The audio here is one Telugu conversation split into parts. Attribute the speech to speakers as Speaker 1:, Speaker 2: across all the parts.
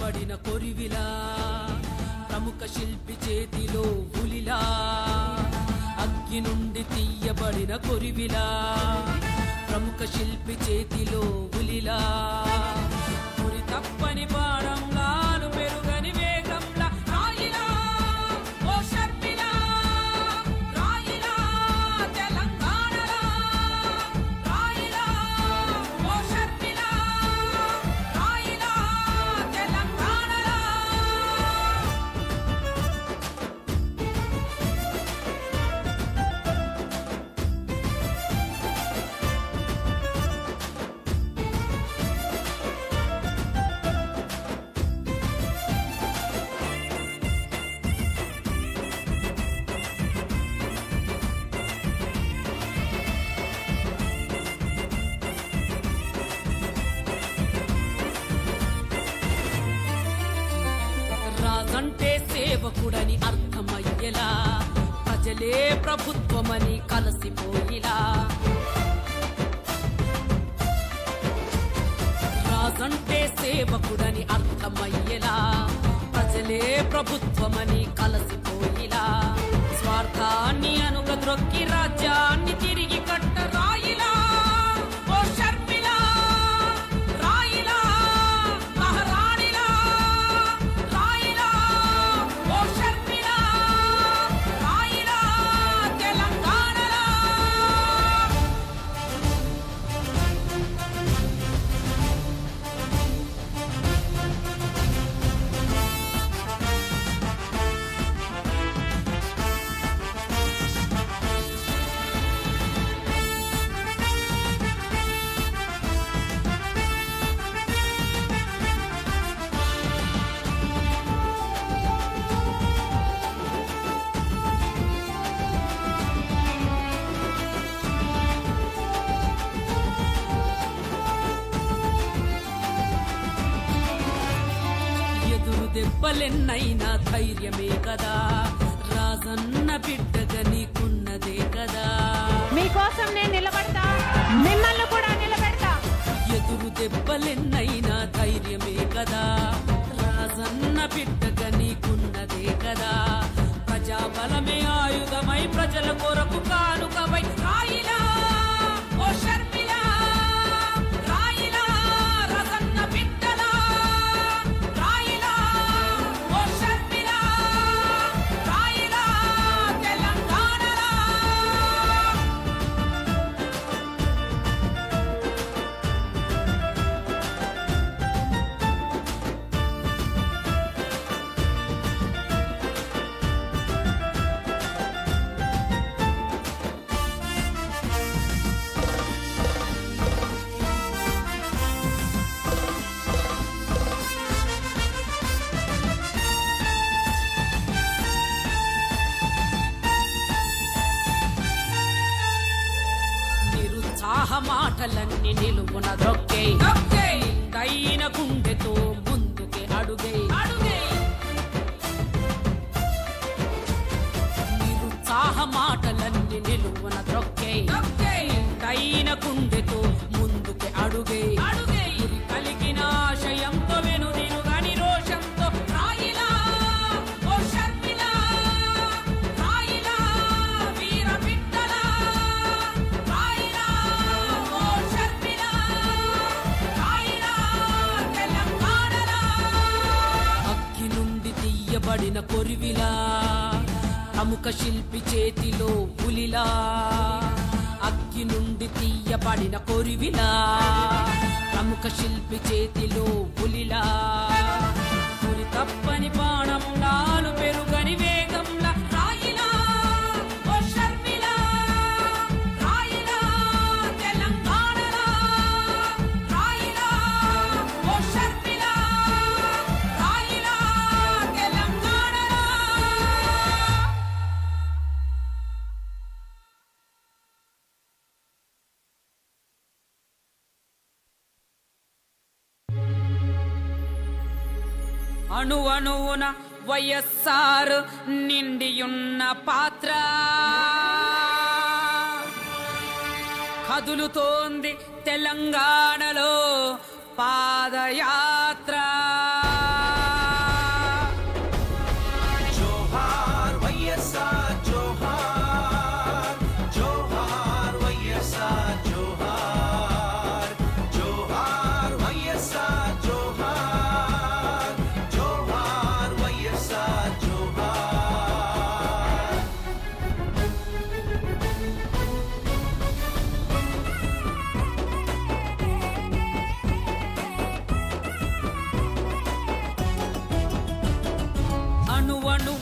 Speaker 1: తీయబడిన కొరివిలా ప్రముఖ శిల్పి చేతిలో పులిలా అగ్గి నుండి తీయబడిన కొరివిలా ప్రముఖ శిల్పి చేతిలో పులిలా గురి తప్పని బాణంలాలు పెరుగని వేగంలా రాయిలా ఓ షర్మిలా రాయిలా తెలంగాణలా రాయిలా ఓ షర్మిలా రాయిలా తెలంగాణలా రాజంటే సేవకుడని అర్థమయ్యేలా ప్రజలే ప్రభుత్వమని కలసిపోయిలా రాజంటే సేవకుడని అర్థమయ్యేలా ప్రజలే ప్రభుత్వమని కలసిపోయిలా స్వార్థాన్ని అనుగద్రొక్కి రాజ్యాన్ని తిరిగి కట్ట రాయిలా ఓ షర్మిలా రాయిలా మహారాణిలా రాయిలా ఓ షర్మిలా రాయిలా తెలంగాణలా ఎదురు దెబ్బలెన్నైనా ధైర్యమే కదా రాజన్న బిడ్డగా నీకున్నదే కదా
Speaker 2: మీకోసం నేను నిలబడతా మిమ్మల్ని కూడా నిలబెడతా
Speaker 1: ఎదురు దెబ్బలెన్నైనా ధైర్యమే కదా రాజన్న బిడ్డగా నీకున్నదే కదా ప్రజాబలమే ఆయుధమై ప్రజల కొరకు కానుకవై రాయిలా ఓ షర్మిలా రాయిలా రసన్న బిడ్డలా రాయిలా ఓ షర్మిలా రాయిలా తెలంగాణలా నిరుత్సాహ మాటలన్నీ నిలువున దొక్కే నిండైన గుండెతో ముందుకే అడుగే నిరుత్సాహ మాటలన్నీ నిలువున దొక్కే నిండైన గుండెతో ముందుకే అడుగే గురి కలిగిన ఆశయంతో వెనుదిరుగని రోషంతో రాయిలా ఓ షర్మిలా రాయిలా వీర బిడ్డలా రాయిలా ఓ షర్మిలా రాయిలా తెలంగాణలా అగ్గి నుండి తీయబడిన కొరివిలా ప్రముఖ శిల్పి చేతిలో పులిలా అగ్గి నుండి తీయబడిన కొరివిలా ప్రముఖ శిల్పి చేతిలో పులిలా గురి తప్పని బాణం లాలు పెరుగని వేగంలా రాయిలా ఓ షర్మిలా రాయిలా తెలంగాణలా రాయిలా ఓ షర్మిలా రాయిలా తెలంగాణలా అణు అణువున వైఎస్ఆర్ నిండియున్న పాత్ర కదులుతోంది తెలంగాణలో పాదయాత్ర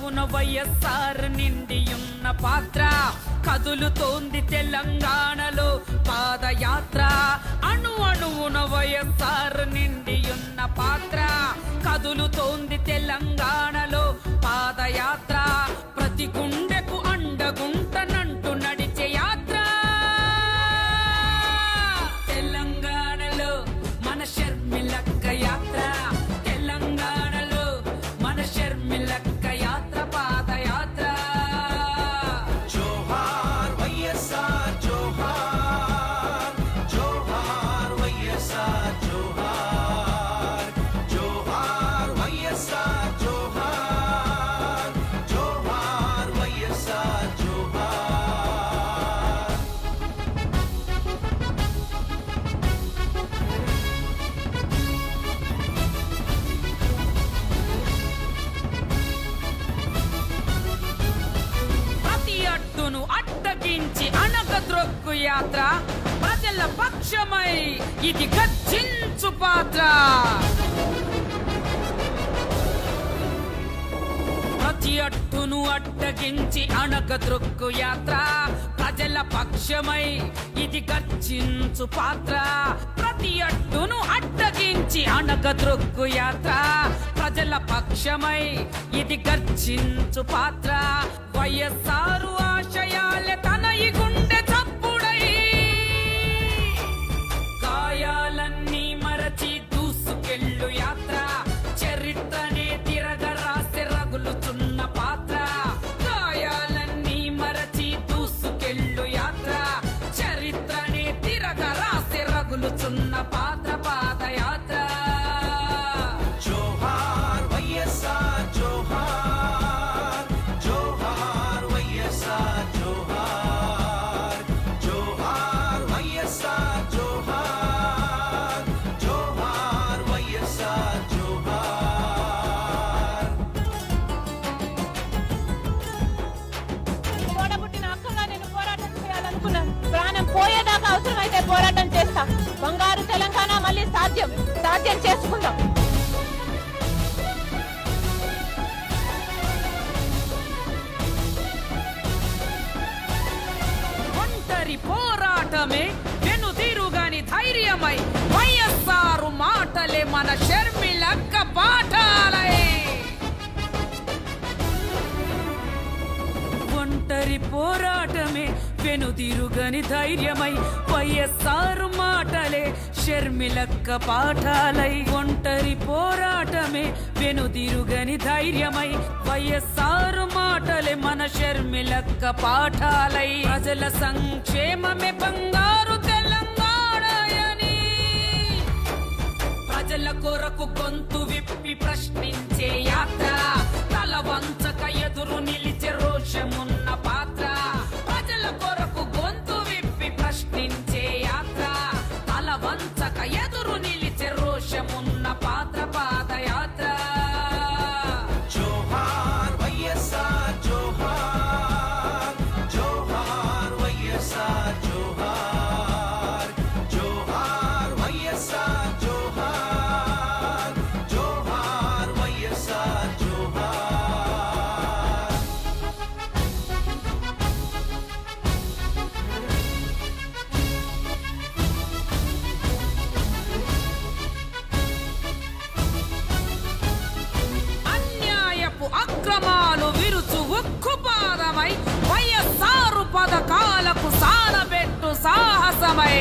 Speaker 1: అణువణువున వైఎస్ఆర్ నిండియున్న పాత్ర కదులుతోంది తెలంగాణలో పాదయాత్ర అణు అణువున వైఎస్ఆర్ నిండియున్న పాత్ర కదులుతోంది తెలంగాణలో పాదయాత్ర ప్రతి గుండెకు అండగుంటనంటూ నడిచే యాత్ర తెలంగాణలో మన షర్మిలక్క యాత్ర తెలంగాణలో మన షర్మిలక్క యాత్ర పాదయాత్ర
Speaker 3: జోహార్ వైఎస్ఆర్ జోహార్ జోహార్ వైఎస్ఆర్ జోహార్ జోహార్ వైఎస్ఆర్ జోహార్ జోహార్ వైఎస్ఆర్ జోహార్
Speaker 1: ప్రతి అడ్డును అడ్డగించి అనగద్రొక్కు యాత్ర ప్రజల పక్షమై ఇది గర్జించు పాత్ర ప్రతి అడ్డును అడ్డగించి అణగద్రొక్కు యాత్ర ప్రజల పక్షమై ఇది గర్జించు పాత్ర ప్రతి అడ్డును అడ్డగించి అణగద్రొక్కు యాత్ర ప్రజల పక్షమై ఇది గర్జించు పాత్ర వైఎస్ఆరు ఆశయాలే తన ఈ గుండె చప్పుడై గాయాలన్నీ మరచి దూసుకెళ్ళు యాత్ర చరిత్రనే తిరగరాసె రగులుచున్న పాత్ర గాయాలన్నీ మరచి దూసుకెళ్ళు యాత్ర చరిత్రనే తిరగరాసె రగులుచున్న పాత్ర పాదయాత్ర
Speaker 3: జోహార్ వైఎస్ఆర్ జోహార్ జోహార్ వైఎస్ఆర్ జోహార్ జోహార్ వైఎస్ఆర్ జోహార్ జోహార్ వైఎస్ఆర్ జోహార్
Speaker 2: తోడబుట్టిన అక్కగా నేను పోరాటం చేయాలనుకున్నాను ప్రాణం పోయేదాకా అవసరమైతే పోరాటం చేస్తా బంగారు తెలంగాణ మళ్ళీ సాధ్యం సాధ్యం చేసుకుందాం
Speaker 1: ఒంటరి పోరాటమే వెనుదిరుగని ధైర్యమై వైఎస్ఆర్ మాటలే మన షర్మిలక్క పాఠాలై ఒంటరి పోరాటమే వెనుదిరుగని ధైర్యమై వైఎస్ఆర్ మాటలే షర్మిలక్క పాఠాలై ఒంటరి పోరాటమే వెనుదిరుగని ధైర్యమై వైఎస్ఆర్ మాటలే మన షర్మిలక్క పాఠాలై ప్రజల సంక్షేమమే బంగారు తెలంగాణయని ప్రజల కొరకు గొంతు విప్పి ప్రశ్నించే యాత్ర తల వంచక ఎదురు నిలిచే రోషమున్న పాత్ర ప్రజల కొరకు గొంతు విప్పి ప్రశ్నించే యాత్ర తల వంచక ఎదురు నిలిచే రోషమున్న పాత్ర పాదయాత్ర
Speaker 3: జోహార్ వైఎస్ఆర్ జోహార్ జోహార్ వైఎస్ఆర్ జోహార్ జోహార్ వైఎస్ఆర్ జోహార్ జోహార్ వైఎస్ఆర్ జోహార్
Speaker 1: అన్యాయపు అక్రమాలు విరుచు ఉక్కుపాదమై వైఎస్ఆరు పథకాలకు సానబెట్టు సాహసమై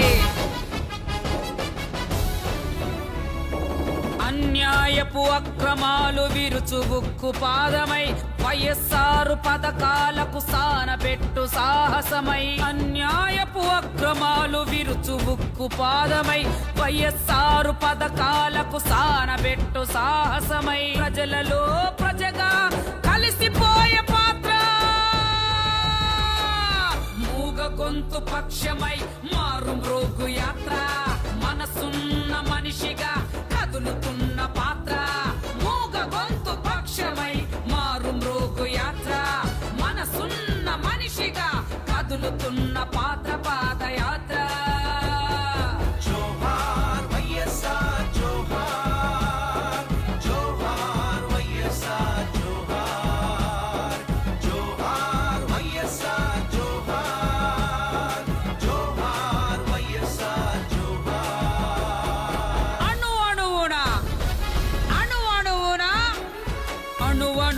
Speaker 1: అన్యాయపు అక్రమాలు విరుచు ఉక్కుపాదమై వైఎస్ఆరు పథకాలకు సానబెట్టు సాహసమై అన్యాయపు అక్రమాలు విరుచు ఉక్కుపాదమై వైఎస్ఆరు పథకాలకు సానబెట్టు సాహసమై ప్రజలలో ప్రజగా కలిసిపోయే పాత్ర మూగ గొంతు పక్షమై మారు మ్రోగు యాత్ర మనసున్న మనిషిగా కదులుతున్న పాత్ర మూగ గొంతు పక్షమై మారు మ్రోగు యాత్ర మనసున్న మనిషిగా కదులుతున్న పాత్ర పాదయాత్ర
Speaker 3: జోహార్ వైఎస్ఆర్ జోహార్ జోహార్ వైఎస్ఆర్ జోహార్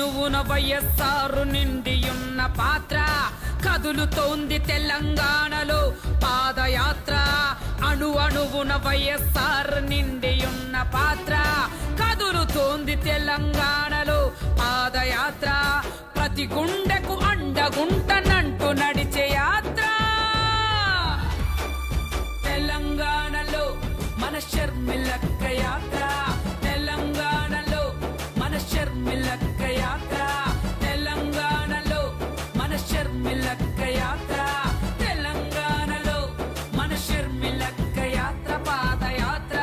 Speaker 1: అణువున వైఎస్ఆర్ నిండియున్న పాత్ర కదులుతోంది తెలంగాణలో పాదయాత్ర అణు అణువున వైఎస్ఆర్ నిండియున్న పాత్ర కదులుతోంది తెలంగాణలో పాదయాత్ర ప్రతి గుండెకు అండగుంటనంటూ నడిచే యాత్ర తెలంగాణలో మన షర్మిలక్క యాత్ర తెలంగాణలో మన షర్మిలక్క యాత్ర తెలంగాణలో మన షర్మిలక్క యాత్ర తెలంగాణలో మన షర్మిలక్క యాత్ర పాదయాత్ర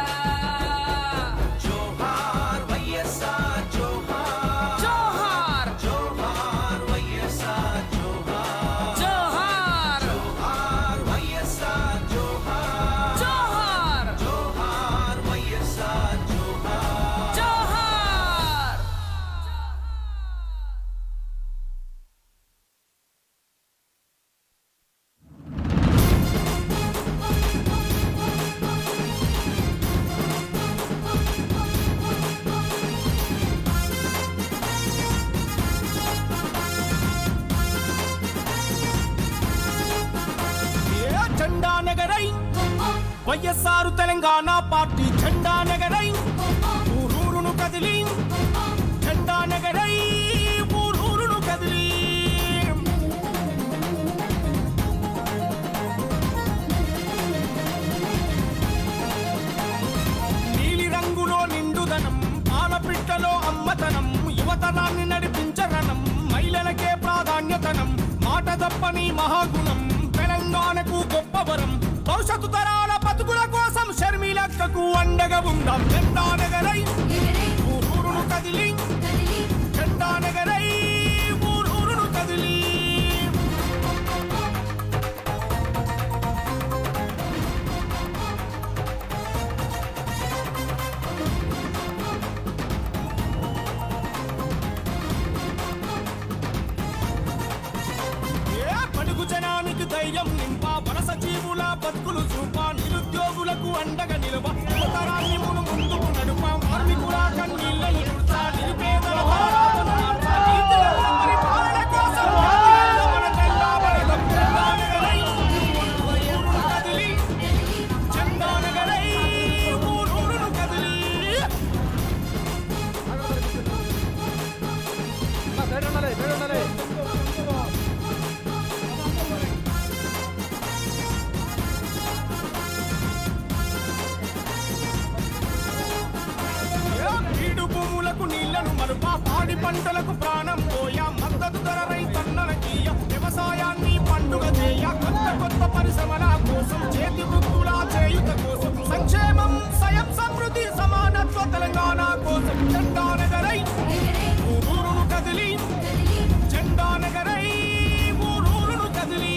Speaker 3: జోహార్ వైఎస్ఆర్ జోహార్
Speaker 1: జోహార్
Speaker 3: జోహార్ వైఎస్ఆర్ జోహార్
Speaker 1: జోహార్
Speaker 3: జోహార్ వైఎస్ఆర్ జోహార్
Speaker 1: జోహార్
Speaker 3: జోహార్ వైఎస్ఆర్ జోహార్
Speaker 1: జోహార్
Speaker 4: ఏ జెండా నగరై వైఎస్ఆర్ తెలంగాణ పార్టీ జెండా నగరై ఊరూరును కదిలి జెండా నగరై ఊరూరును కదిలి నీలి రంగులో నిండుదనం పాలపిట్టలో అమ్మతనం యువతనాన్ని నడిపించరణం మహిళలకే ప్రాధాన్యతనం మాట తప్పని మహాగుణం తెలంగాణకు గొప్ప వరం భవిష్యత్తు తరాల బతుకుల కోసం షర్మిలక్కకు అండగా ఉందాం జెండా నగరై ఊరూరును కదిలి జెండా నగరై ఊరూరును కదిలి ఏ పడుగు జనానికి ధైర్యం నింప వలస జీవుల బతుకులు చూప నిరుద్యోగులకు అండగా నిలవ యువతరాన్ని మును ముందుకు నడుప కార్మికుల కన్నీళ్లను తుడచ నిరుపేదల భారాలను మార్చ నీతిగల పరిపాలన కోసం జాతీయంగా మన జెండా పడదాం. జెండా నగరై ఊరూరును కదిలి జెండా నగరై ఊరూరును కదిలి బీడు భూములకు నీళ్లను మరుప పాడి పంటలకు ప్రాణం పోయా మద్దతు ధర రైతన్నలకీయ వ్యవసాయాన్ని పండుగ చేయ కొత్త కొత్త పరిశ్రమల కోసం చేతి వృత్తుల చేయుత కోసం సంక్షేమం స్వయం సమృద్ధి సమానత్వ తెలంగాణ కోసం జెండా నగరై ఊరూరును కదిలి జెండా నగరై ఊరూరును కదిలి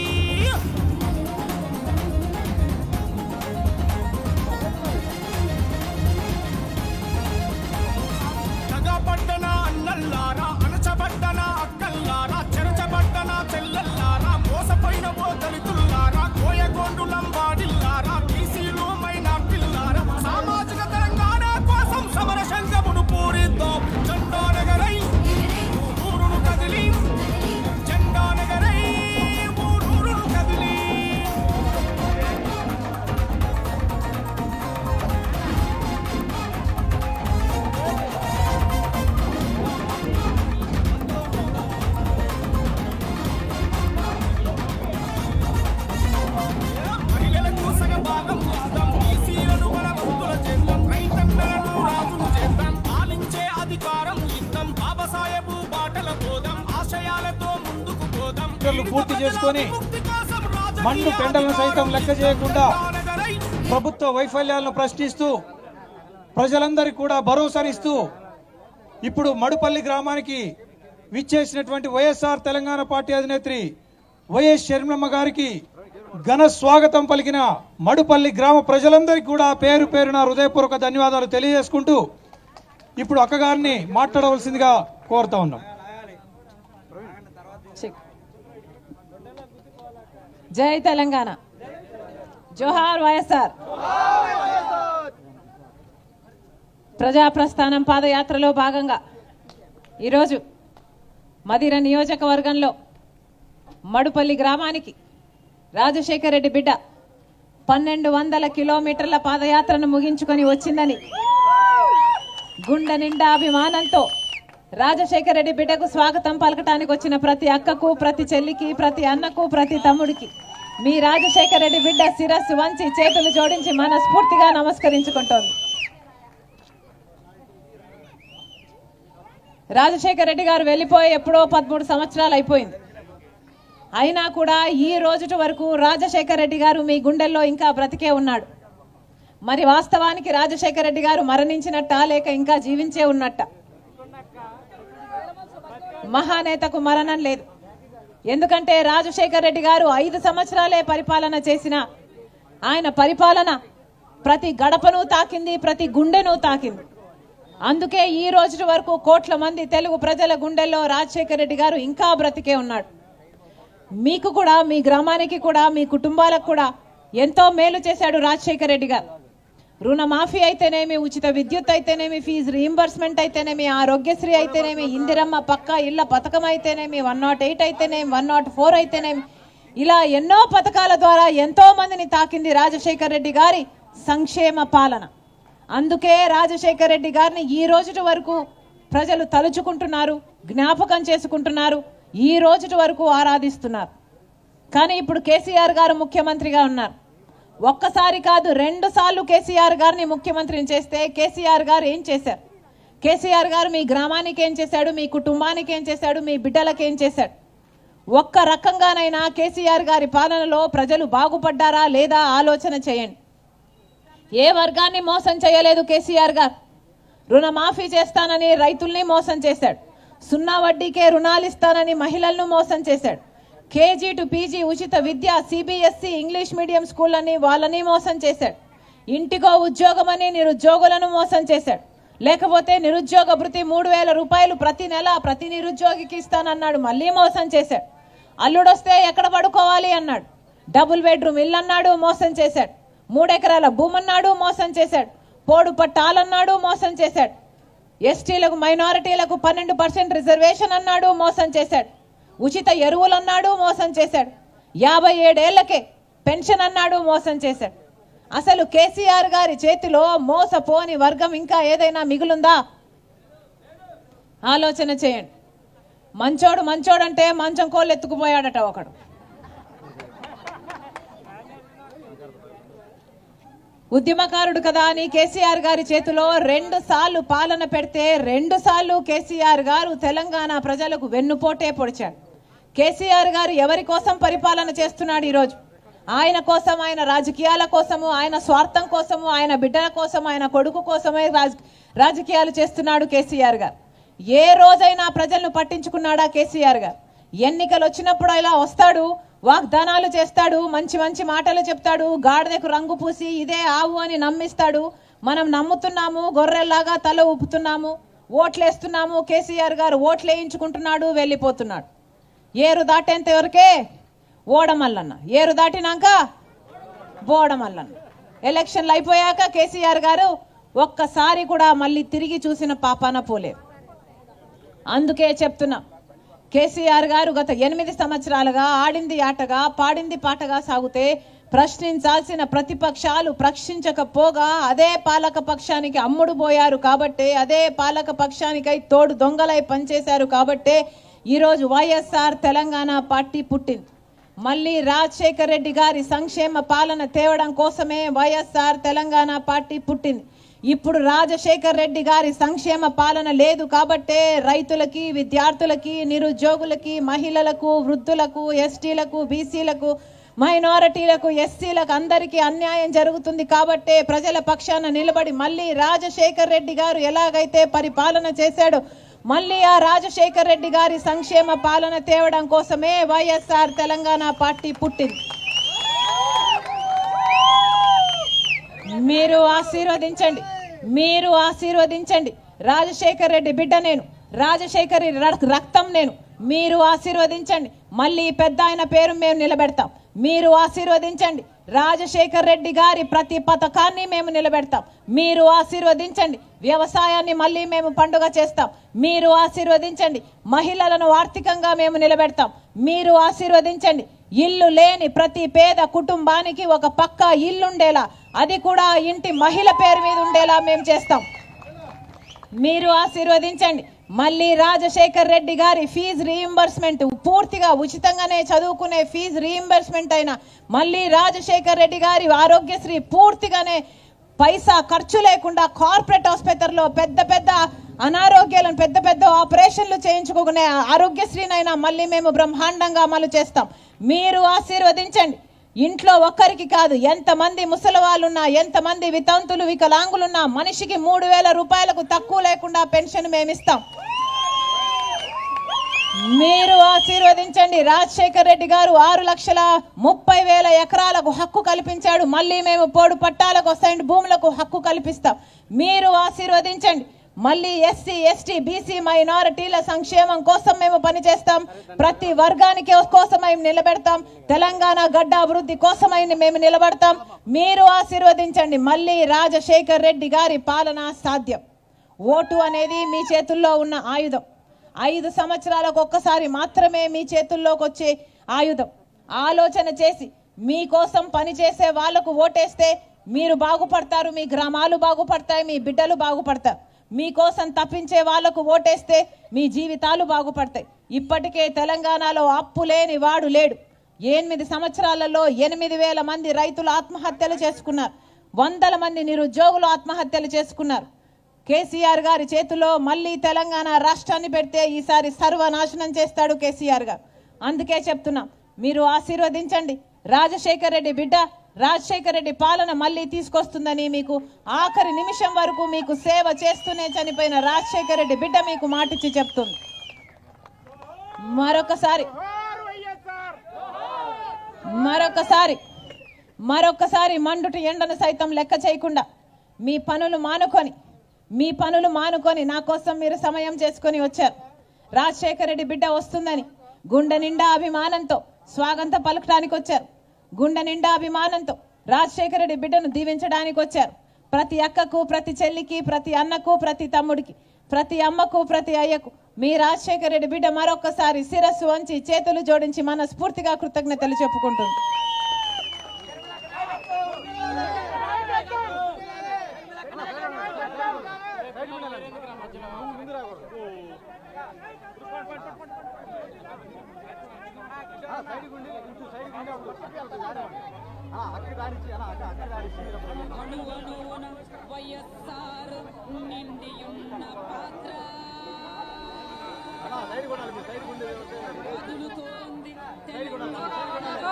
Speaker 4: తగబడ్డన అన్నల్లారా అణచబడ్డన అక్కల్లారా చెరచబడ్డన చెల్లెల్లారా మోసపోయిన ఓ దళితుల్లారా కోయగోండులం వాడిల్లారా బీసీలు మైనార్టీల్లారా సామాజిక తెలంగాణ కోసం సమర శంఖమును పూరిద్దాం జెండా నగరై ఊరూరును కదిలి జెండా నగరై ఊరూరును కదిలి మహిళలకు సగం భాగం ఇద్దాం బీసీలను బలవంతుల చేద్దాం రైతన్నలను రాజును చేద్దాం పాలించే అధికారం ఇద్దాం బాబాసాహెబు బాటల పోదాం ఆశయాలతో ముందుకు పోదాం
Speaker 5: ఎన్నికలు పూర్తి చేసుకొని
Speaker 4: ముక్తి కోసం రాజకీయ
Speaker 5: మండు టెండలను సైతం లెక్క చేయకుండా
Speaker 4: నగరై
Speaker 5: ప్రభుత్వ వైఫల్యాలను ప్రశ్నిస్తూ ప్రజలందరికీ కూడా భరోసానిస్తూ ఇప్పుడు మడుపల్లి గ్రామానికి విచ్చేసినటువంటి వైఎస్ఆర్ తెలంగాణ పార్టీ అధినేత్రి వైఎస్ షర్మిలమ్మ గారికి ఘన స్వాగతం పలికిన మడుపల్లి గ్రామ ప్రజలందరికీ కూడా పేరు పేరున హృదయపూర్వక ధన్యవాదాలు తెలియజేసుకుంటూ ఇప్పుడు అక్కగారిని మాట్లాడవలసిందిగా కోరుతా ఉన్నాం
Speaker 2: చెక్. జై తెలంగాణ జోహార్ వైఎస్ఆర్ ప్రజా ప్రస్థానం పాదయాత్రలో భాగంగా ఈరోజు మదిర నియోజకవర్గంలో మడుపల్లి గ్రామానికి రాజశేఖర రెడ్డి బిడ్డ పన్నెండు వందల కిలోమీటర్ల పాదయాత్రను ముగించుకొని వచ్చిందని గుండె నిండా అభిమానంతో రాజశేఖర రెడ్డి బిడ్డకు స్వాగతం పలకటానికి వచ్చిన ప్రతి అక్కకు ప్రతి చెల్లికి ప్రతి అన్నకు ప్రతి తమ్ముడికి మీ రాజశేఖర రెడ్డి బిడ్డ శిరస్సు వంచి చేతులు జోడించి మనస్ఫూర్తిగా నమస్కరించుకుంటోంది రాజశేఖర రెడ్డి గారు వెళ్ళిపోయి ఎప్పుడో పదమూడు సంవత్సరాలు అయిపోయింది అయినా కూడా ఈ రోజుటి వరకు రాజశేఖర రెడ్డి గారు మీ గుండెల్లో ఇంకా బ్రతికే ఉన్నాడు మరి వాస్తవానికి రాజశేఖర రెడ్డి గారు మరణించినట్ట లేక ఇంకా జీవించే ఉన్నట్ట మహానేతకు మరణం లేదు ఎందుకంటే రాజశేఖర రెడ్డి గారు ఐదు సంవత్సరాలే పరిపాలన చేసిన ఆయన పరిపాలన ప్రతి గడపను తాకింది ప్రతి గుండెను తాకింది అందుకే ఈ రోజు వరకు కోట్ల మంది తెలుగు ప్రజల గుండెల్లో రాజశేఖర రెడ్డి గారు ఇంకా బ్రతికే ఉన్నాడు మీకు కూడా మీ గ్రామానికి కూడా మీ కుటుంబాలకు కూడా ఎంతో మేలు చేశాడు రాజశేఖర రెడ్డి గారు రుణమాఫీ అయితేనేమి ఉచిత విద్యుత్ అయితేనేమి ఫీజు రీయింబర్స్మెంట్ అయితేనేమి ఆరోగ్యశ్రీ అయితేనేమి ఇందిరమ్మ పక్క ఇళ్ల పథకం అయితేనేమి వన్ నాట్ ఎయిట్ అయితేనేమి వన్ నాట్ ఫోర్ అయితేనేమి ఇలా ఎన్నో పథకాల ద్వారా ఎంతో మందిని తాకింది రాజశేఖర రెడ్డి గారి సంక్షేమ పాలన అందుకే రాజశేఖర రెడ్డి గారిని ఈ రోజుటి వరకు ప్రజలు తలుచుకుంటున్నారు జ్ఞాపకం చేసుకుంటున్నారు ఈ రోజుటి వరకు ఆరాధిస్తున్నారు కానీ ఇప్పుడు కేసీఆర్ గారు ముఖ్యమంత్రిగా ఉన్నారు ఒక్కసారి కాదు రెండు సార్లు కేసీఆర్ గారిని ముఖ్యమంత్రిని చేస్తే కేసీఆర్ గారు ఏం చేశారు కేసీఆర్ గారు మీ గ్రామానికి ఏం చేశాడు మీ కుటుంబానికి ఏం చేశాడు మీ బిడ్డలకు ఏం చేశాడు ఒక్క రకంగానైనా కేసీఆర్ గారి పాలనలో ప్రజలు బాగుపడ్డారా లేదా ఆలోచన చేయండి ఏ వర్గాన్ని మోసం చేయలేదు కేసీఆర్ గారు రుణమాఫీ చేస్తానని రైతుల్ని మోసం చేశాడు సున్నా వడ్డీకే రుణాలు ఇస్తానని మహిళలను మోసం చేశాడు కేజీ టు పీజీ ఉచిత విద్య సిబిఎస్ఈ ఇంగ్లీష్ మీడియం స్కూల్ అని వాళ్ళని మోసం చేశాడు ఇంటికో ఉద్యోగమని నిరుద్యోగులను మోసం చేశాడు లేకపోతే నిరుద్యోగ భృతి మూడు వేల రూపాయలు ప్రతి నెల ప్రతి నిరుద్యోగికి ఇస్తానన్నాడు మళ్ళీ మోసం చేశాడు అల్లుడొస్తే ఎక్కడ పడుకోవాలి అన్నాడు డబుల్ బెడ్రూమ్ ఇల్లు అన్నాడు మోసం చేశాడు మూడెకరాల భూమి అన్నాడు మోసం చేశాడు పోడు పట్టాలన్నాడు మోసం చేశాడు ఎస్టీలకు మైనారిటీలకు పన్నెండు పర్సెంట్ రిజర్వేషన్ అన్నాడు మోసం చేశాడు ఉచిత ఎరువులు అన్నాడు మోసం చేశాడు యాభై ఏడేళ్లకే పెన్షన్ అన్నాడు మోసం చేశాడు అసలు కేసీఆర్ గారి చేతిలో మోసపోని వర్గం ఇంకా ఏదైనా మిగులుందా ఆలోచన చేయండి మంచోడు మంచోడంటే మంచం కోళ్ళు ఎత్తుకుపోయాడట ఒకడు ఉద్యమకారుడు కదా అని కేసీఆర్ గారి చేతిలో రెండు సార్లు పాలన పెడితే రెండు సార్లు కేసీఆర్ గారు తెలంగాణ ప్రజలకు వెన్నుపోటే పొడిచాడు కేసీఆర్ గారు ఎవరి కోసం పరిపాలన చేస్తున్నాడు ఈరోజు ఆయన కోసం ఆయన రాజకీయాల కోసము ఆయన స్వార్థం కోసము ఆయన బిడ్డల కోసం ఆయన కొడుకు కోసమే రాజ- రాజకీయాలు చేస్తున్నాడు కేసీఆర్ గారు ఏ రోజైనా ప్రజలను పట్టించుకున్నాడా కేసీఆర్ గారు ఎన్నికలు వచ్చినప్పుడు ఇలా వస్తాడు వాగ్దానాలు చేస్తాడు మంచి మంచి మాటలు చెప్తాడు గాడిదకు రంగు పూసి ఇదే ఆవు అని నమ్మిస్తాడు మనం నమ్ముతున్నాము గొర్రెల్లాగా తల ఊపుతున్నాము ఓట్లేస్తున్నాము కేసీఆర్ గారు ఓట్లు వేయించుకుంటున్నాడు వెళ్ళిపోతున్నాడు ఏరు దాటేంత వరకే ఓడమల్లన్న ఏరు దాటినాక బోడమల్లన్న ఎలక్షన్లు అయిపోయాక కేసీఆర్ గారు ఒక్కసారి కూడా మళ్ళీ తిరిగి చూసిన పాపాన పోలేదు అందుకే చెప్తున్నా కేసీఆర్ గారు గత ఎనిమిది సంవత్సరాలుగా ఆడింది ఆటగా పాడింది పాటగా సాగుతే ప్రశ్నించాల్సిన ప్రతిపక్షాలు ప్రశ్నించకపోగా అదే పాలక పక్షానికి అమ్ముడు పోయారు కాబట్టే అదే పాలక పక్షానికై తోడు దొంగలై పనిచేశారు కాబట్టే ఈరోజు వైఎస్ఆర్ తెలంగాణ పార్టీ పుట్టింది మళ్ళీ రాజశేఖర్ రెడ్డి గారి సంక్షేమ పాలన తేవడం కోసమే వైఎస్ఆర్ తెలంగాణ పార్టీ పుట్టింది ఇప్పుడు రాజశేఖర్ రెడ్డి గారి సంక్షేమ పాలన లేదు కాబట్టే రైతులకి విద్యార్థులకి నిరుద్యోగులకి మహిళలకు వృద్ధులకు ఎస్టీలకు బీసీలకు మైనారిటీలకు ఎస్సీలకు అందరికీ అన్యాయం జరుగుతుంది కాబట్టే ప్రజల పక్షాన నిలబడి మళ్ళీ రాజశేఖర్ రెడ్డి గారు ఎలాగైతే పరిపాలన చేశాడో మళ్ళీ ఆ రాజశేఖర్ రెడ్డి గారి సంక్షేమ పాలన తేవడం కోసమే వైఎస్ఆర్ తెలంగాణ పార్టీ పుట్టింది మీరు ఆశీర్వదించండి మీరు ఆశీర్వదించండి రాజశేఖర్ రెడ్డి బిడ్డ నేను రాజశేఖర్ రెడ్డి రక్- రక్తం నేను మీరు ఆశీర్వదించండి మళ్ళీ పెద్ద ఆయన పేరు మేము నిలబెడతాం మీరు ఆశీర్వదించండి రాజశేఖర్ రెడ్డి గారి ప్రతి పథకాన్ని మేము నిలబెడతాం మీరు ఆశీర్వదించండి వ్యవసాయాన్ని మళ్ళీ మేము పండుగ చేస్తాం మీరు ఆశీర్వదించండి మహిళలను ఆర్థికంగా మేము నిలబెడతాం మీరు ఆశీర్వదించండి ఇల్లు లేని ప్రతి పేద కుటుంబానికి ఒక పక్కా ఇల్లుండేలా అది కూడా ఆ ఇంటి మహిళ పేరు మీద ఉండేలా మేము చేస్తాం మీరు ఆశీర్వదించండి మళ్ళీ రాజశేఖర్ రెడ్డి గారి ఫీజు రీయింబర్స్మెంట్ పూర్తిగా ఉచితంగానే చదువుకునే ఫీజు రీయింబర్స్మెంట్ అయినా మళ్ళీ రాజశేఖర్ రెడ్డి గారి ఆరోగ్యశ్రీ పూర్తిగానే పైసా ఖర్చు లేకుండా కార్పొరేట్ ఆసుపత్రిలో పెద్ద పెద్ద అనారోగ్యాలను పెద్ద పెద్ద ఆపరేషన్లు చేయించుకునే ఆరోగ్యశ్రీనైనా మళ్ళీ మేము బ్రహ్మాండంగా అమలు చేస్తాం మీరు ఆశీర్వదించండి ఇంట్లో ఒక్కరికి కాదు ఎంతమంది ముసలి వాళ్ళున్నా ఎంతమంది వితంతులు వికలాంగులున్నా మనిషికి మూడు వేల రూపాయలకు తక్కువ లేకుండా పెన్షన్ మేమిస్తాం మీరు ఆశీర్వదించండి రాజశేఖర్ రెడ్డి గారు ఆరు లక్షల ముప్పై వేల ఎకరాలకు హక్కు కల్పించాడు మళ్ళీ మేము పోడు పట్టాలకు సైండ్ భూములకు హక్కు కల్పిస్తాం మీరు ఆశీర్వదించండి మళ్ళీ ఎస్సీ ఎస్టీ బీసీ మైనారిటీల సంక్షేమం కోసం మేము పనిచేస్తాం ప్రతి వర్గానికి కోసం మేము నిలబెడతాం తెలంగాణ గడ్డ అభివృద్ధి కోసమై మేము నిలబడతాం మీరు ఆశీర్వదించండి మళ్ళీ రాజశేఖర్ రెడ్డి గారి పాలన సాధ్యం ఓటు అనేది మీ చేతుల్లో ఉన్న ఆయుధం ఐదు సంవత్సరాలకు ఒక్కసారి మాత్రమే మీ చేతుల్లోకి వచ్చే ఆయుధం ఆలోచన చేసి మీకోసం పనిచేసే వాళ్లకు ఓటేస్తే మీరు బాగుపడతారు మీ గ్రామాలు బాగుపడతాయి మీ బిడ్డలు బాగుపడతారు మీకోసం తప్పించే వాళ్లకు ఓటేస్తే మీ జీవితాలు బాగుపడతాయి ఇప్పటికే తెలంగాణలో అప్పు లేని వాడు లేడు ఎనిమిది సంవత్సరాలలో ఎనిమిది వేల మంది రైతులు ఆత్మహత్యలు చేసుకున్నారు వందల మంది నిరుద్యోగులు ఆత్మహత్యలు చేసుకున్నారు కేసీఆర్ గారి చేతిలో మళ్ళీ తెలంగాణ రాష్ట్రాన్ని పెడితే ఈసారి సర్వనాశనం చేస్తాడు కేసీఆర్ గారు అందుకే చెప్తున్నా మీరు ఆశీర్వదించండి రాజశేఖర్ రెడ్డి బిడ్డ రాజశేఖర్ రెడ్డి పాలన మళ్ళీ తీసుకొస్తుందని మీకు ఆఖరి నిమిషం వరకు మీకు సేవ చేస్తూనే చనిపోయిన రాజశేఖర్ రెడ్డి బిడ్డ మీకు మాటిచ్చి చెప్తుంది మరొకసారి మరొకసారి మరొకసారి మండుటి ఎండను సైతం లెక్క చేయకుండా మీ పనులు మానుకొని మీ పనులు మానుకొని నా కోసం మీరు సమయం చేసుకొని వచ్చారు రాజశేఖర రెడ్డి బిడ్డ వస్తుందని గుండె నిండా అభిమానంతో స్వాగతం పలకడానికి వచ్చారు గుండె నిండా అభిమానంతో రాజశేఖర రెడ్డి బిడ్డను దీవించడానికి వచ్చారు ప్రతి అక్కకు ప్రతి చెల్లికి ప్రతి అన్నకు ప్రతి తమ్ముడికి ప్రతి అమ్మకు ప్రతి అయ్యకు మీ రాజశేఖర రెడ్డి బిడ్డ మరొకసారి శిరస్సు వంచి చేతులు జోడించి మనస్ఫూర్తిగా కృతజ్ఞతలు చెప్పుకుంటుంది
Speaker 1: అణువణువున వైఎస్ఆర్ నిండియున్న పాత్ర వదులుతోంది తెలంగాణ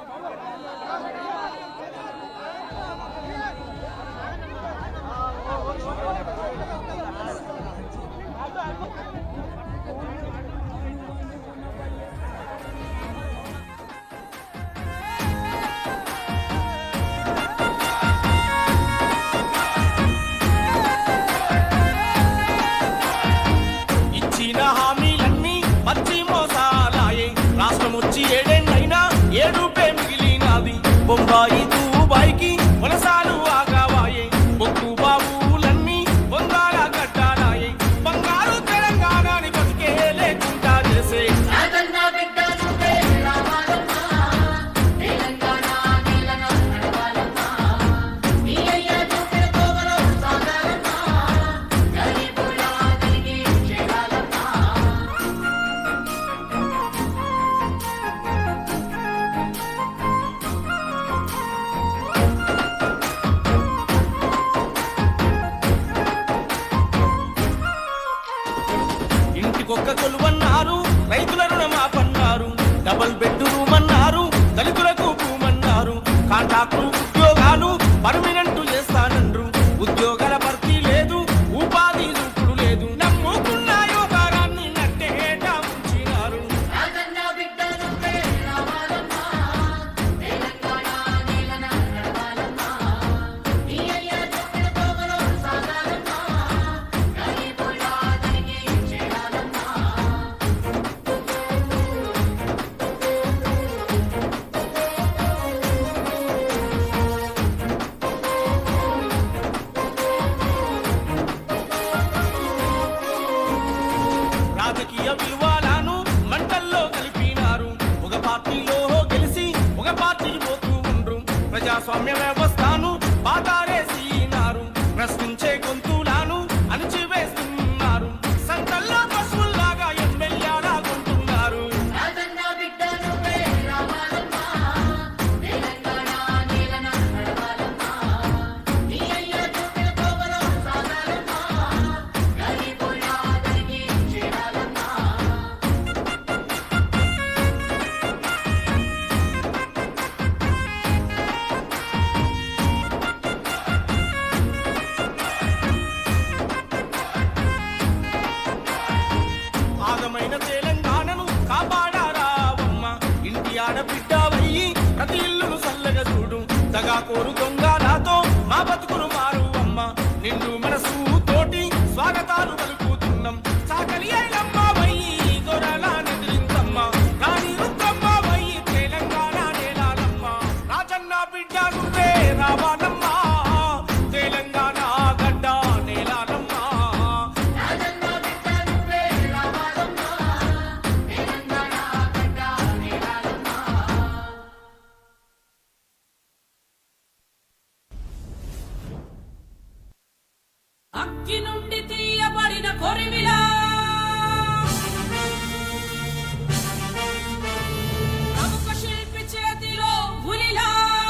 Speaker 3: ఇచ్చిన హామీలన్నీ పచ్చి మోసాలాయే రాష్ట్రం వచ్చి ఏడేళ్ళైనా ఏడుపే మిగిలినది బొంబాయి దుబాయ్కి వలసాలు ఆగావాయే బొక్కు బాబులన్నీ బొంగాల కట్టాలాయే బంగారు తెలంగాణని బతికే లేకుండా చేసే ఇంటికొక్క కొలువన్నారు రైతుల రుణమాపన్నారు డబల్ బెడ్రూమ్ అన్నారు దళితులకు భూమన్నారు కాంట్రాక్టు ఉద్యోగాలు పర్మినెంట్ చేస్తానండ్రు ఉద్యోగాల భర్తీ లేదు ఉపాధి చూపుడు లేదు నమ్ముకున్న యోగారాన్ని నట్టేట ఉంచినారు రాజకీయ విలువలను మంటల్లో కలిపినారు ఒక పార్టీలో గెలిచి ఒక పార్టీకి పోతూ ఉండ్రు ప్రజాస్వామ్య వ్యవస్థను బాధారేసినారు ప్రశ్నించే గొంతులను అణిచివేస్తున్నారు సంతల్లో పశువుల్లాగా ఎమ్మెల్యేలాగుంటున్నారు ఆగమైన తెలంగాణను కాపాడారావమ్మ ఇంటి ఆడబిడ్డవయ్యి ప్రతి ఇల్లును చల్లగా చూడు దగా కోరు దొంగలతో మా బతుకులు మారు అమ్మ నిండు మనసు తోటి స్వాగతాలు పలుకుతున్నాం సాకలి అయినమ్మ వయ్యి దొరల నిద్రించమ్మ రాణి రుద్రమ్మ వయ్యి తెలంగాణ నేలాలమ్మ రాజన్న బిడ్డ నువ్వే రావాలమ్మ తెలంగాణ గడ్డ నేలాలమ్మ
Speaker 1: అగ్గి నుండి తీయబడిన కొరిమిలా ప్రముఖ శిల్పి చేతిలో ఉలిలా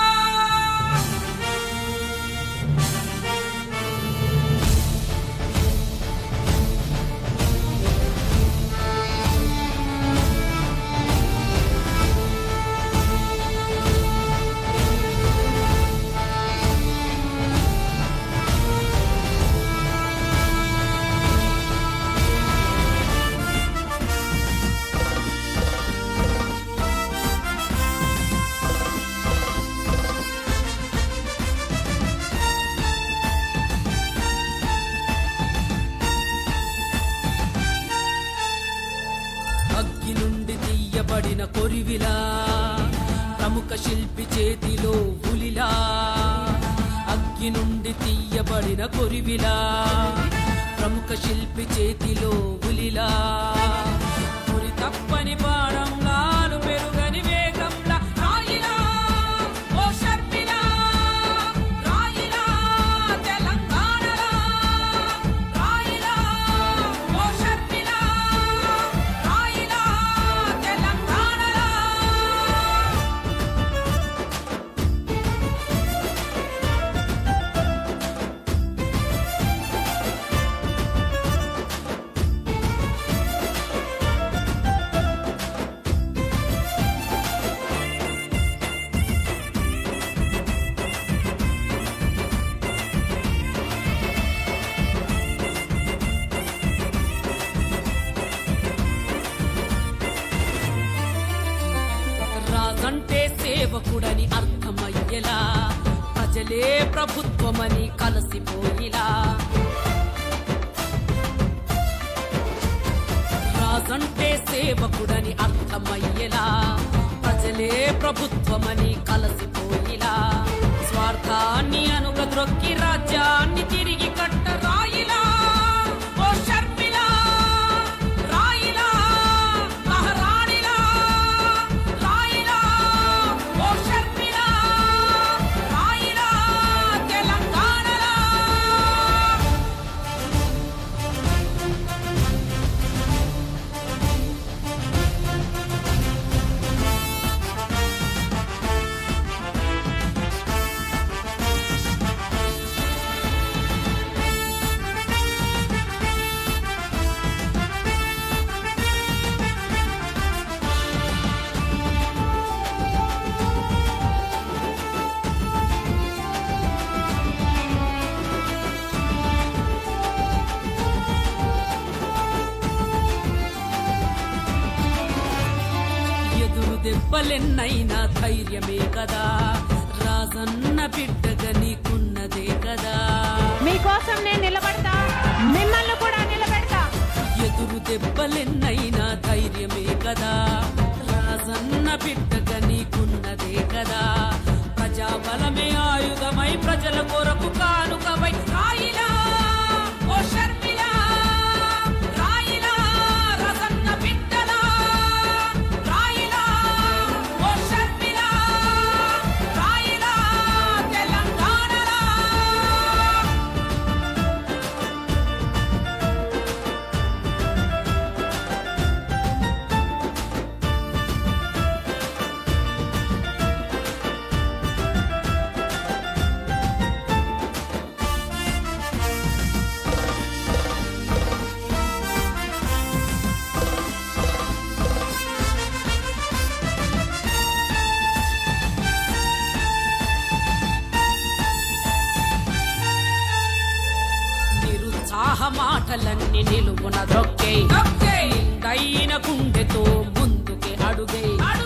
Speaker 6: అగ్గి నుండి తీయబడిన కొరివిలా ప్రముఖ శిల్పి చేతిలో పులిలా అగ్గి నుండి తీయబడిన కొరివిలా ప్రముఖ శిల్పి చేతిలో పులిలా పురి తప్పని పాడంలాలు పెరుగని వేగంలా రాయిలా ఓ షర్మిలా రాయిలా తెలంగాణలా రాయిలా ఓ షర్మిలా రాయిలా తెలంగాణలా రాజంటే సేవకుడని అర్థమయ్యేలా ప్రజలే ప్రభుత్వమని కలసిపోయిలా రాజంటే సేవకుడని అర్థమయ్యేలా ప్రజలే ప్రభుత్వమని కలసిపోయిలా స్వార్థాన్ని అనుగద్రొక్కి రాజ్యాన్ని తిరిగి కట్ట రాయిలా ఓ షర్మిలా రాయిలా మహారాణిలా రాయిలా ఓ షర్మిలా రాయిలా తెలంగాణలా ఎదురు దెబ్బలెన్నైనా ధైర్యమే కదా రాజన్న బిడ్డగా నీకున్నదే కదా
Speaker 2: మీకోసం నేను నిలబడతా మిమ్మల్ని కూడా నిలబెడతా
Speaker 6: ఎదురు దెబ్బలెన్నైనా ధైర్యమే కదా రాజన్న బిడ్డగా నీకున్నదే కదా ప్రజాబలమే ఆయుధమై ప్రజల కొరకు కానుకవై రాయిలా ఓ షర్మిలా రాయిలా రస కష్టాలన్నీ నిలువున ద్రొక్కే నిండైన గుండెతో ముందుకే అడుగే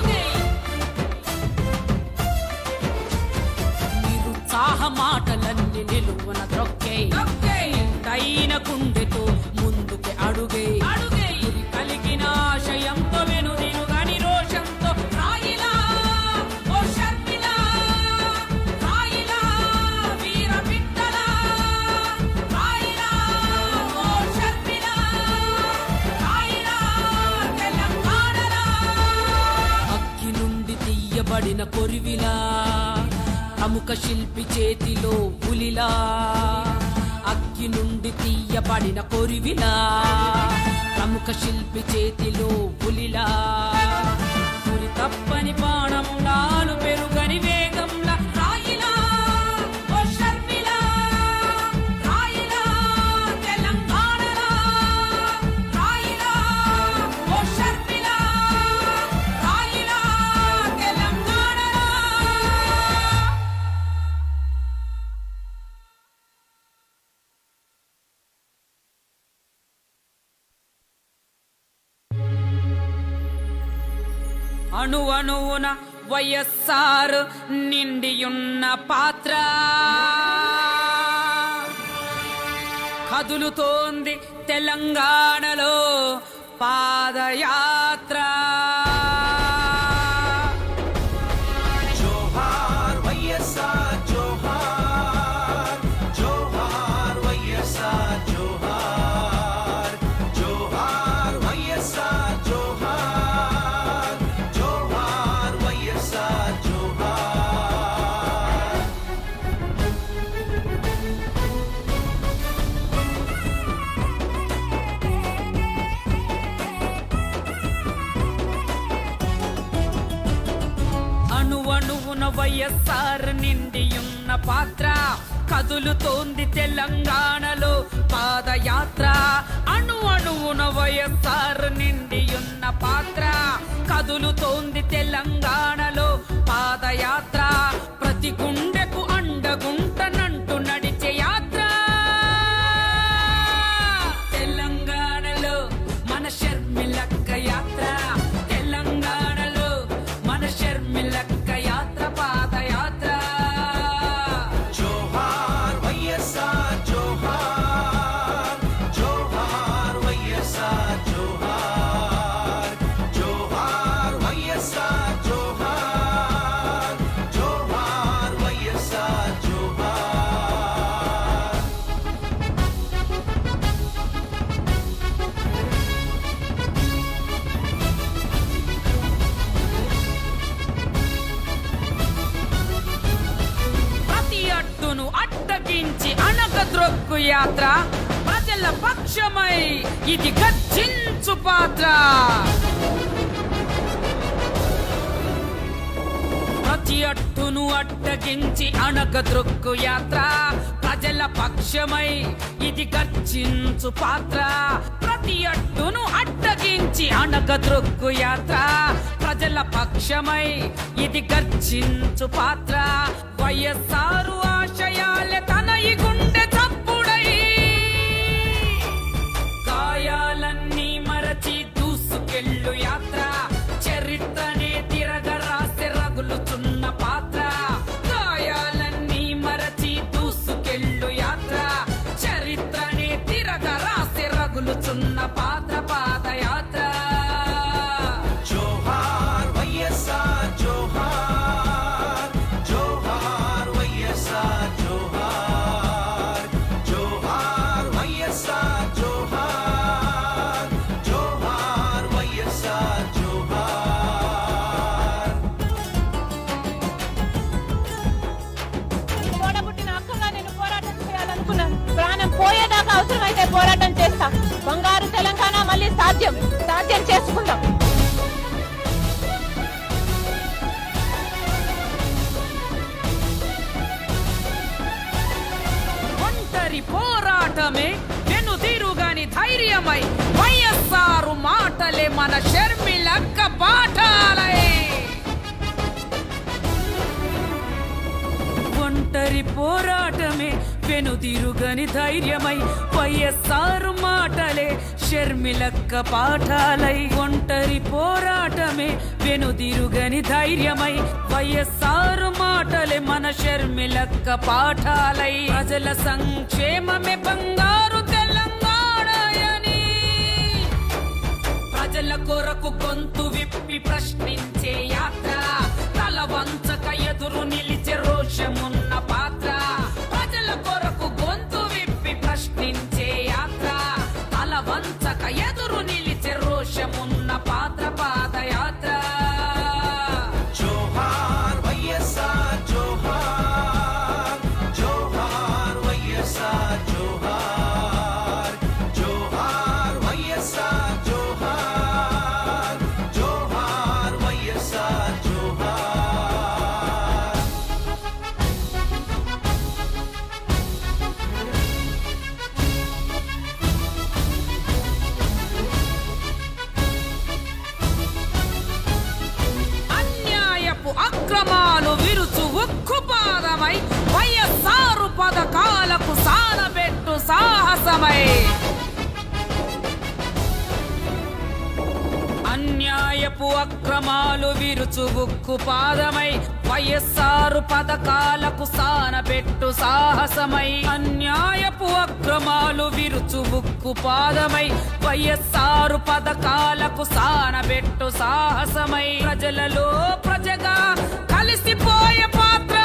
Speaker 6: నిరుత్సాహ మాటలన్నీ నిలువున ద్రొక్కే నిండైన గుండెతో ముందుకే అడుగే గురి కలిగిన ఆశయంతో వెనుదిరుగని రోషంతో
Speaker 1: రాయిలా ఓ షర్మిల రాయిలా వీర బిడ్డల రాయిలా ఓ షర్మిల రాయిలా తెలంగాణల
Speaker 6: అగ్గి నుండి తీయబడిన కొరివిలా ప్రముఖ శిల్పి చేతిలో పులిలా అగ్గి నుండి తీయబడిన కొరివిలా ప్రముఖ శిల్పి చేతిలో పులిలా గురి తప్పని బాణంలాలు పెరుగని వేగంలా
Speaker 1: రాయిలా ఓ షర్మిల రాయిలా తెలంగాణల రాయిలా ఓ షర్మిల రాయిలా తెలంగాణల
Speaker 6: అణు అణువున వైఎస్ఆర్ నిండియున్న పాత్ర కదులుతోంది తెలంగాణలో పాదయాత్ర
Speaker 3: జోహార్ వైఎస్ఆర్ జోహార్ జోహార్ వైఎస్ఆర్ జోహార్ జోహార్ వైఎస్ఆర్ జోహార్ జోహార్ వైఎస్ఆర్ జోహార్
Speaker 6: అణు అణువున వైఎస్ఆర్ నిండియున్న పాత్ర కదులుతోంది తెలంగాణలో పాదయాత్ర అణు అణువున వైఎస్ఆర్ నిండియున్న పాత్ర కదులుతోంది తెలంగాణలో పాదయాత్ర ప్రతి గుండెకు అండగుంటనంటూ నడిచే యాత్ర తెలంగాణలో మన షర్మిలక్క యాత్ర తెలంగాణలో మన షర్మిలక్క యాత్ర పాదయాత్ర
Speaker 3: జోహార్ వైఎస్ఆర్ జోహార్ జోహార్ వైఎస్ఆర్ జోహార్ జోహార్ వైఎస్ఆర్ జోహార్ జోహార్ వైఎస్ఆర్ జోహార్
Speaker 6: ప్రతి అడ్డును అడ్డగించి అనగద్రొక్కు యాత్ర ప్రజల పక్షమై ఇది గర్జించు పాత్ర ప్రతి అట్టును అడ్డగించి అణగద్రొక్కు యాత్ర ప్రజల పక్షమై ఇది గర్జించు పాత్ర ప్రతి అట్టును అడ్డగించి అణగద్రొక్కు యాత్ర ప్రజల పక్షమై ఇది గర్జించు పాత్ర వైఎస్ఆరు ఆశయాలే తన ఈ గుండె చప్పుడై గాయాలన్నీ మరచి దూసుకెళ్ళు యాత్ర చరిత్రనే తిరగరాసె రగులుచున్న పాత్ర గాయాలన్నీ మరచి దూసుకెళ్ళు యాత్ర చరిత్రనే తిరగరాసె రగులుచున్న పాత్ర పాదయాత్ర
Speaker 3: జోహార్ వైఎస్ఆర్ జోహార్ జోహార్ వైఎస్ఆర్ జోహార్ జోహార్ వైఎస్ఆర్ జోహార్ జోహార్ వైఎస్ఆర్ జోహార్
Speaker 2: తోడబుట్టిన అక్కగా నేను పోరాటం చేయాలనుకున్నాను ప్రాణం పోయేదాకా అవసరమైతే పోరాటం చేస్తా బంగారు తెలంగాణ మళ్ళీ సాధ్యం సాధ్యం చేసుకుందాం
Speaker 6: ఒంటరి పోరాటమే వెనుదిరుగని ధైర్యమై వైఎస్ఆర్ మాటలే మన షర్మిలక్క పాఠాలై ఒంటరి పోరాటమే వెనుదిరుగని ధైర్యమై వైఎస్ఆర్ మాటలే షర్మిలక్క పాఠాలై ఒంటరి పోరాటమే వెనుదిరుగని ధైర్యమై వైఎస్ఆర్ మాటలే మన షర్మిలక్క పాఠాలై ప్రజల సంక్షేమమే బంగారు తెలంగాణయని ప్రజల కొరకు గొంతు విప్పి ప్రశ్నించే యాత్ర తల వంచక ఎదురు నిలిచే రోషమున్న పాత్ర ప్రజల కొరకు గొంతు విప్పి ప్రశ్నించే యాత్ర తల వంచక ఎదురు నిలిచే రోషమున్న పాత్ర పాదయాత్ర
Speaker 3: జోహార్ వైఎస్ఆర్ జోహార్ జోహార్ వైఎస్ఆర్ జోహార్ జోహార్ వైఎస్ఆర్ జోహార్ జోహార్ వైఎస్ఆర్ జోహార్
Speaker 6: అన్యాయపు అక్రమాలు విరుచు ఉక్కుపాదమై వైఎస్ఆరు పథకాలకు సానబెట్టు సాహసమై అన్యాయపు అక్రమాలు విరుచు ఉక్కుపాదమై వైఎస్ఆరు పథకాలకు సానబెట్టు సాహసమై అన్యాయపు అక్రమాలు విరుచు ఉక్కుపాదమై వైఎస్ఆరు పథకాలకు సానబెట్టు సాహసమై ప్రజలలో ప్రజగా కలిసిపోయే పాత్ర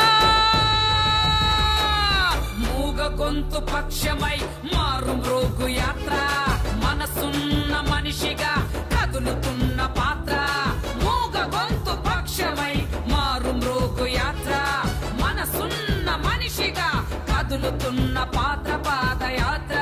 Speaker 6: మూగ గొంతు పక్షమై మారు మ్రోగు యాత్ర మనసున్న మనిషిగా కదులుతున్న పాత్ర మూగ గొంతు పక్షమై మారు మ్రోగు యాత్ర మనసున్న మనిషిగా కదులుతున్న పాత్ర పాదయాత్ర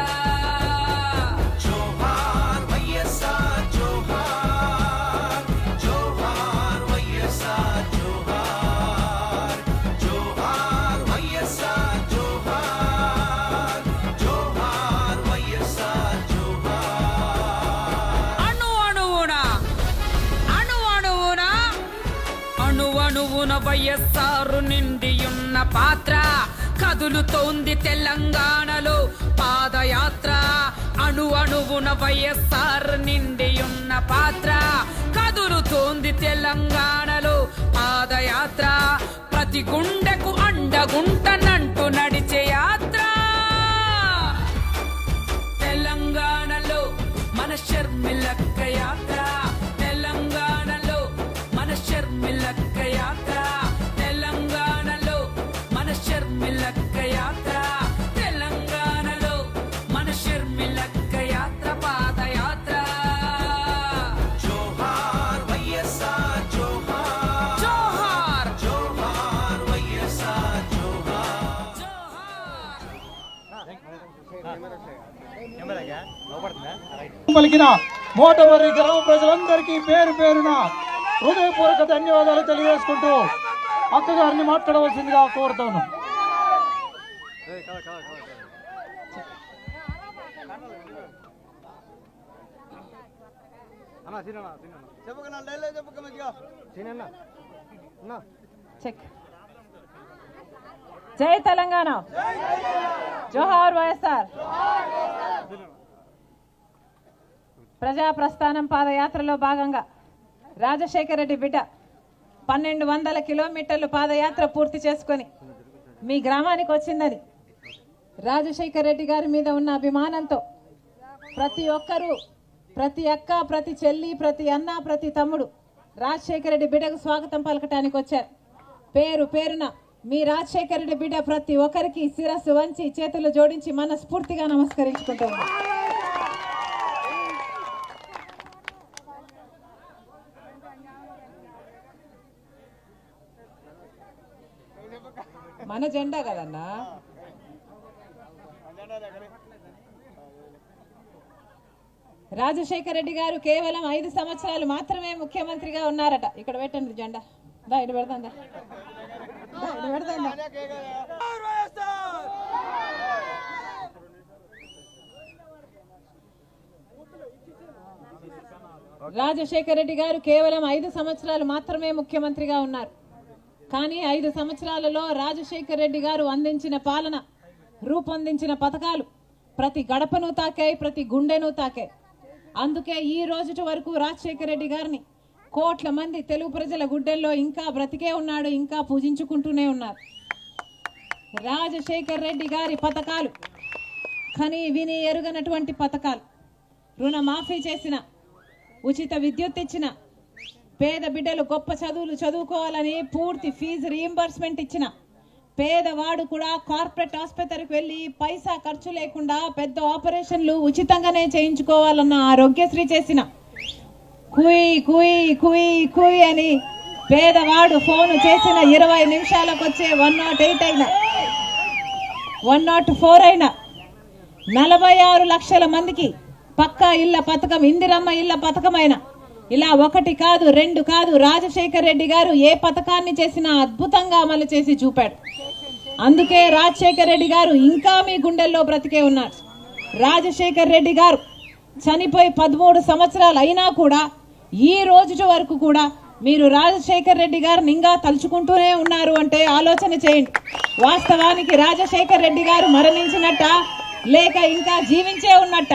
Speaker 3: జోహార్ వైఎస్ఆర్ జోహార్ జోహార్ వైఎస్ఆర్ జోహార్ జోహార్ వైఎస్ఆర్ జోహార్ జోహార్ వైఎస్ఆర్ జోహార్
Speaker 6: అణు అణువున అణు అణువున అణు అణువున వైఎస్ఆర్ నిండియున్న పాత్ర కదులుతోంది తెలంగాణలో పాదయాత్ర అణు అణువున వైఎస్ఆర్ నిండియున్న పాత్ర కదులుతోంది తెలంగాణలో పాదయాత్ర ప్రతి గుండెకు అండగుంటనంటూ నడిచే యాత్ర తెలంగాణలో మన షర్మిలక్క యాత్ర తెలంగాణలో మన షర్మిలక్క యాత్ర తెలంగాణలో మన షర్మిలక్క యాత్ర తెలంగాణలో మన షర్మిలక్క యాత్ర పాదయాత్ర
Speaker 3: జోహార్ వైఎస్ఆర్ జోహార్
Speaker 6: జోహార్
Speaker 3: జోహార్ వైఎస్ఆర్ జోహార్
Speaker 6: జోహార్
Speaker 5: పలికిన మోటమర్రి గ్రామ ప్రజలందరికీ పేరు పేరున హృదయపూర్వక ధన్యవాదాలు తెలియజేసుకుంటూ అక్కగారిని మాట్లాడవలసిందిగా కోరుతాను
Speaker 2: చెక్ జై తెలంగాణ జోహార్ వైఎస్ఆర్ ప్రజా ప్రస్థానం పాదయాత్రలో భాగంగా రాజశేఖర రెడ్డి బిడ్డ పన్నెండు వందల కిలోమీటర్లు పాదయాత్ర పూర్తి చేసుకొని మీ గ్రామానికి వచ్చిందని రాజశేఖర రెడ్డి గారి మీద ఉన్న అభిమానంతో ప్రతి ఒక్కరూ ప్రతి అక్క ప్రతి చెల్లి ప్రతి అన్న ప్రతి తమ్ముడు రాజశేఖర రెడ్డి బిడ్డకు స్వాగతం పలకటానికి వచ్చారు పేరు పేరున మీ రాజశేఖర రెడ్డి బిడ్డ ప్రతి ఒక్కరికి శిరస్సు వంచి చేతులు జోడించి మనస్ఫూర్తిగా నమస్కరించుకుంటాము మన జెండా కదన్నా రాజశేఖర రెడ్డి గారు కేవలం ఐదు సంవత్సరాలు మాత్రమే ముఖ్యమంత్రిగా ఉన్నారట ఇక్కడ పెట్టండి జెండా దా ఇటు పెడదాం దా. దా, ఇటు పెడదాం దా. రాజశేఖర రెడ్డి గారు కేవలం ఐదు సంవత్సరాలు మాత్రమే ముఖ్యమంత్రిగా ఉన్నారు కానీ ఐదు సంవత్సరాలలో రాజశేఖర రెడ్డి గారు అందించిన పాలన రూపొందించిన పథకాలు ప్రతి గడపను తాకాయి ప్రతి గుండెను తాకాయి అందుకే ఈ రోజుటి వరకు రాజశేఖర రెడ్డి గారిని కోట్ల మంది తెలుగు ప్రజల గుండెల్లో ఇంకా బ్రతికే ఉన్నాడు ఇంకా పూజించుకుంటూనే ఉన్నారు రాజశేఖర్ రెడ్డి గారి పథకాలు కని విని ఎరుగనటువంటి పథకాలు రుణమాఫీ చేసిన ఉచిత విద్యుత్ ఇచ్చిన పేద బిడ్డలు గొప్ప చదువులు చదువుకోవాలని పూర్తి ఫీజు రీయింబర్స్మెంట్ ఇచ్చిన పేదవాడు కూడా కార్పొరేట్ ఆసుపత్రికి వెళ్ళి పైసా ఖర్చు లేకుండా పెద్ద ఆపరేషన్లు ఉచితంగానే చేయించుకోవాలన్న ఆరోగ్యశ్రీ చేసిన కుయ్ కుయ్ కుయ్ కుయ్ అని పేదవాడు ఫోన్ చేసిన ఇరవై నిమిషాలకు వచ్చే వన్ నాట్ ఎయిట్ అయినా వన్ నాట్ ఫోర్ అయినా నలభై ఆరు లక్షల మందికి పక్కా ఇళ్ల పథకం ఇందిరమ్మ ఇళ్ల పథకమైన ఇలా ఒకటి కాదు రెండు కాదు రాజశేఖర్ రెడ్డి గారు ఏ పథకాన్ని చేసినా అద్భుతంగా అమలు చేసి చూపాడు అందుకే రాజశేఖర్ రెడ్డి గారు ఇంకా మీ గుండెల్లో బ్రతికే ఉన్నారు రాజశేఖర్ రెడ్డి గారు చనిపోయి పదమూడు సంవత్సరాలు అయినా కూడా ఈ రోజు వరకు కూడా మీరు రాజశేఖర్ రెడ్డి గారిని ఇంకా తలుచుకుంటూనే ఉన్నారు అంటే ఆలోచన చేయండి వాస్తవానికి రాజశేఖర్ రెడ్డి గారు మరణించినట్ట లేక ఇంకా జీవించే ఉన్నట్ట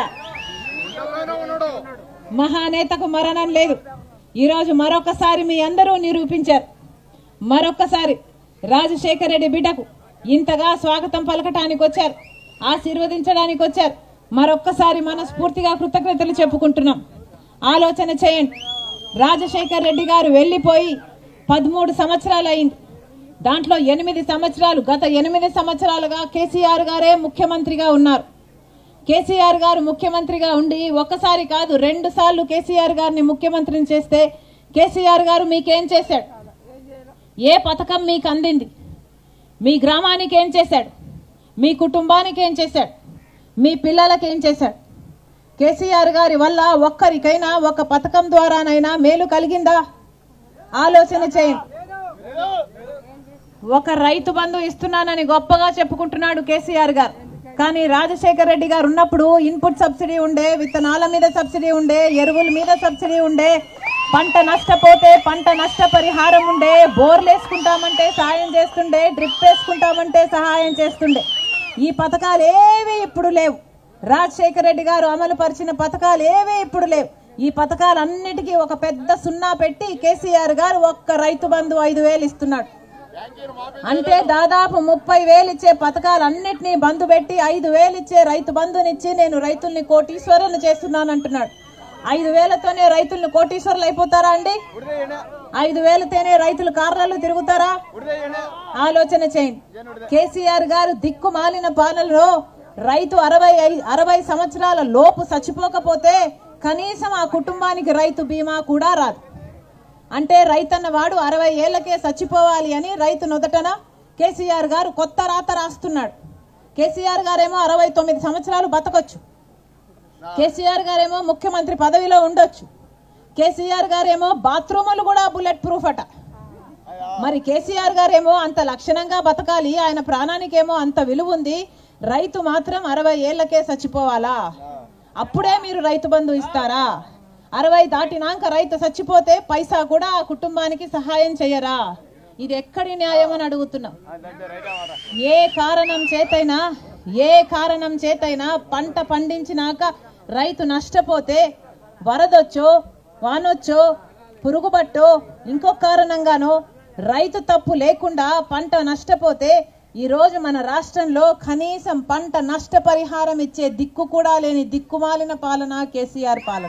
Speaker 2: మహానేతకు మరణం లేదు ఈరోజు మరొకసారి మీ అందరూ నిరూపించారు మరొకసారి రాజశేఖర రెడ్డి బిడ్డకు ఇంతగా స్వాగతం పలకటానికి వచ్చారు ఆశీర్వదించడానికి వచ్చారు మరొక్కసారి మనస్ఫూర్తిగా కృతజ్ఞతలు చెప్పుకుంటున్నాం ఆలోచన చేయండి రాజశేఖర్ రెడ్డి గారు వెళ్ళిపోయి పదమూడు సంవత్సరాలు అయింది దాంట్లో ఎనిమిది సంవత్సరాలు గత ఎనిమిది సంవత్సరాలుగా కేసీఆర్ గారే ముఖ్యమంత్రిగా ఉన్నారు కేసీఆర్ గారు ముఖ్యమంత్రిగా ఉండి ఒక్కసారి కాదు రెండు సార్లు కేసీఆర్ గారిని ముఖ్యమంత్రిని చేస్తే కేసీఆర్ గారు మీకేం చేశాడు ఏ పథకం మీకు అందింది మీ గ్రామానికి ఏం చేశాడు మీ కుటుంబానికి ఏం చేశాడు మీ పిల్లలకి ఏం చేశాడు కేసీఆర్ గారి వల్ల ఒక్కరికైనా ఒక పథకం ద్వారానైనా మేలు కలిగిందా ఆలోచన చేయండి ఒక రైతు బంధు ఇస్తున్నానని గొప్పగా చెప్పుకుంటున్నాడు కేసీఆర్ గారు కానీ రాజశేఖర్ రెడ్డి గారు ఉన్నప్పుడు ఇన్పుట్ సబ్సిడీ ఉండే విత్తనాల మీద సబ్సిడీ ఉండే ఎరువుల మీద సబ్సిడీ ఉండే పంట నష్టపోతే పంట నష్టపరిహారం ఉండే బోర్లు వేసుకుంటామంటే సహాయం చేస్తుండే డ్రిప్ వేసుకుంటామంటే సహాయం చేస్తుండే ఈ పథకాలు ఏవి ఇప్పుడు లేవు రాజశేఖర రెడ్డి గారు అమలు పరిచిన పథకాలు ఏవి ఇప్పుడు లేవు ఈ పథకాలన్నిటికీ ఒక పెద్ద సున్నా పెట్టి కేసీఆర్ గారు ఒక్క రైతు బంధు ఐదు వేలు ఇస్తున్నాడు అంటే దాదాపు ముప్పై వేలు ఇచ్చే పథకాలన్నిటినీ బంధు పెట్టి ఐదు వేలు ఇచ్చే రైతు బంధునిచ్చి నేను రైతుల్ని కోటీశ్వరులు చేస్తున్నాను అంటున్నాడు ఐదు వేలతోనే రైతుల్ని కోటీశ్వరులు అయిపోతారా అండి ఐదు వేలతోనే రైతులు కార్లలో తిరుగుతారా ఆలోచన చేయండి కేసీఆర్ గారు దిక్కు మాలిన పాలనలో రైతు అరవై ఐ- అరవై సంవత్సరాల లోపు చచ్చిపోకపోతే కనీసం ఆ కుటుంబానికి రైతు బీమా కూడా రాదు అంటే రైతన్న వాడు అరవై ఏళ్లకే చచ్చిపోవాలి అని రైతు నుదటన కేసీఆర్ గారు కొత్త రాత రాస్తున్నాడు కేసీఆర్ గారేమో అరవై తొమ్మిది సంవత్సరాలు బతకొచ్చు కేసీఆర్ గారేమో ముఖ్యమంత్రి పదవిలో ఉండొచ్చు కేసీఆర్ గారేమో బాత్రూములు కూడా బుల్లెట్ ప్రూఫ్ అట మరి కేసీఆర్ గారేమో అంత లక్షణంగా బతకాలి ఆయన ప్రాణానికేమో అంత విలువ ఉంది రైతు మాత్రం అరవై ఏళ్లకే చచ్చిపోవాలా అప్పుడే మీరు రైతు బంధు ఇస్తారా అరవై దాటినాక రైతు చచ్చిపోతే పైసా కూడా ఆ కుటుంబానికి సహాయం చేయరా ఇది ఎక్కడి న్యాయం అని అడుగుతున్నాం ఏ కారణం చేతైనా ఏ కారణం చేతైనా పంట పండించినాక రైతు నష్టపోతే వరదొచ్చో వానొచ్చో పురుగుబట్టో ఇంకో కారణంగానో రైతు తప్పు లేకుండా పంట నష్టపోతే ఈ రోజు మన రాష్ట్రంలో కనీసం పంట నష్టపరిహారం ఇచ్చే దిక్కు కూడా లేని దిక్కుమాలిన పాలన కేసీఆర్ పాలన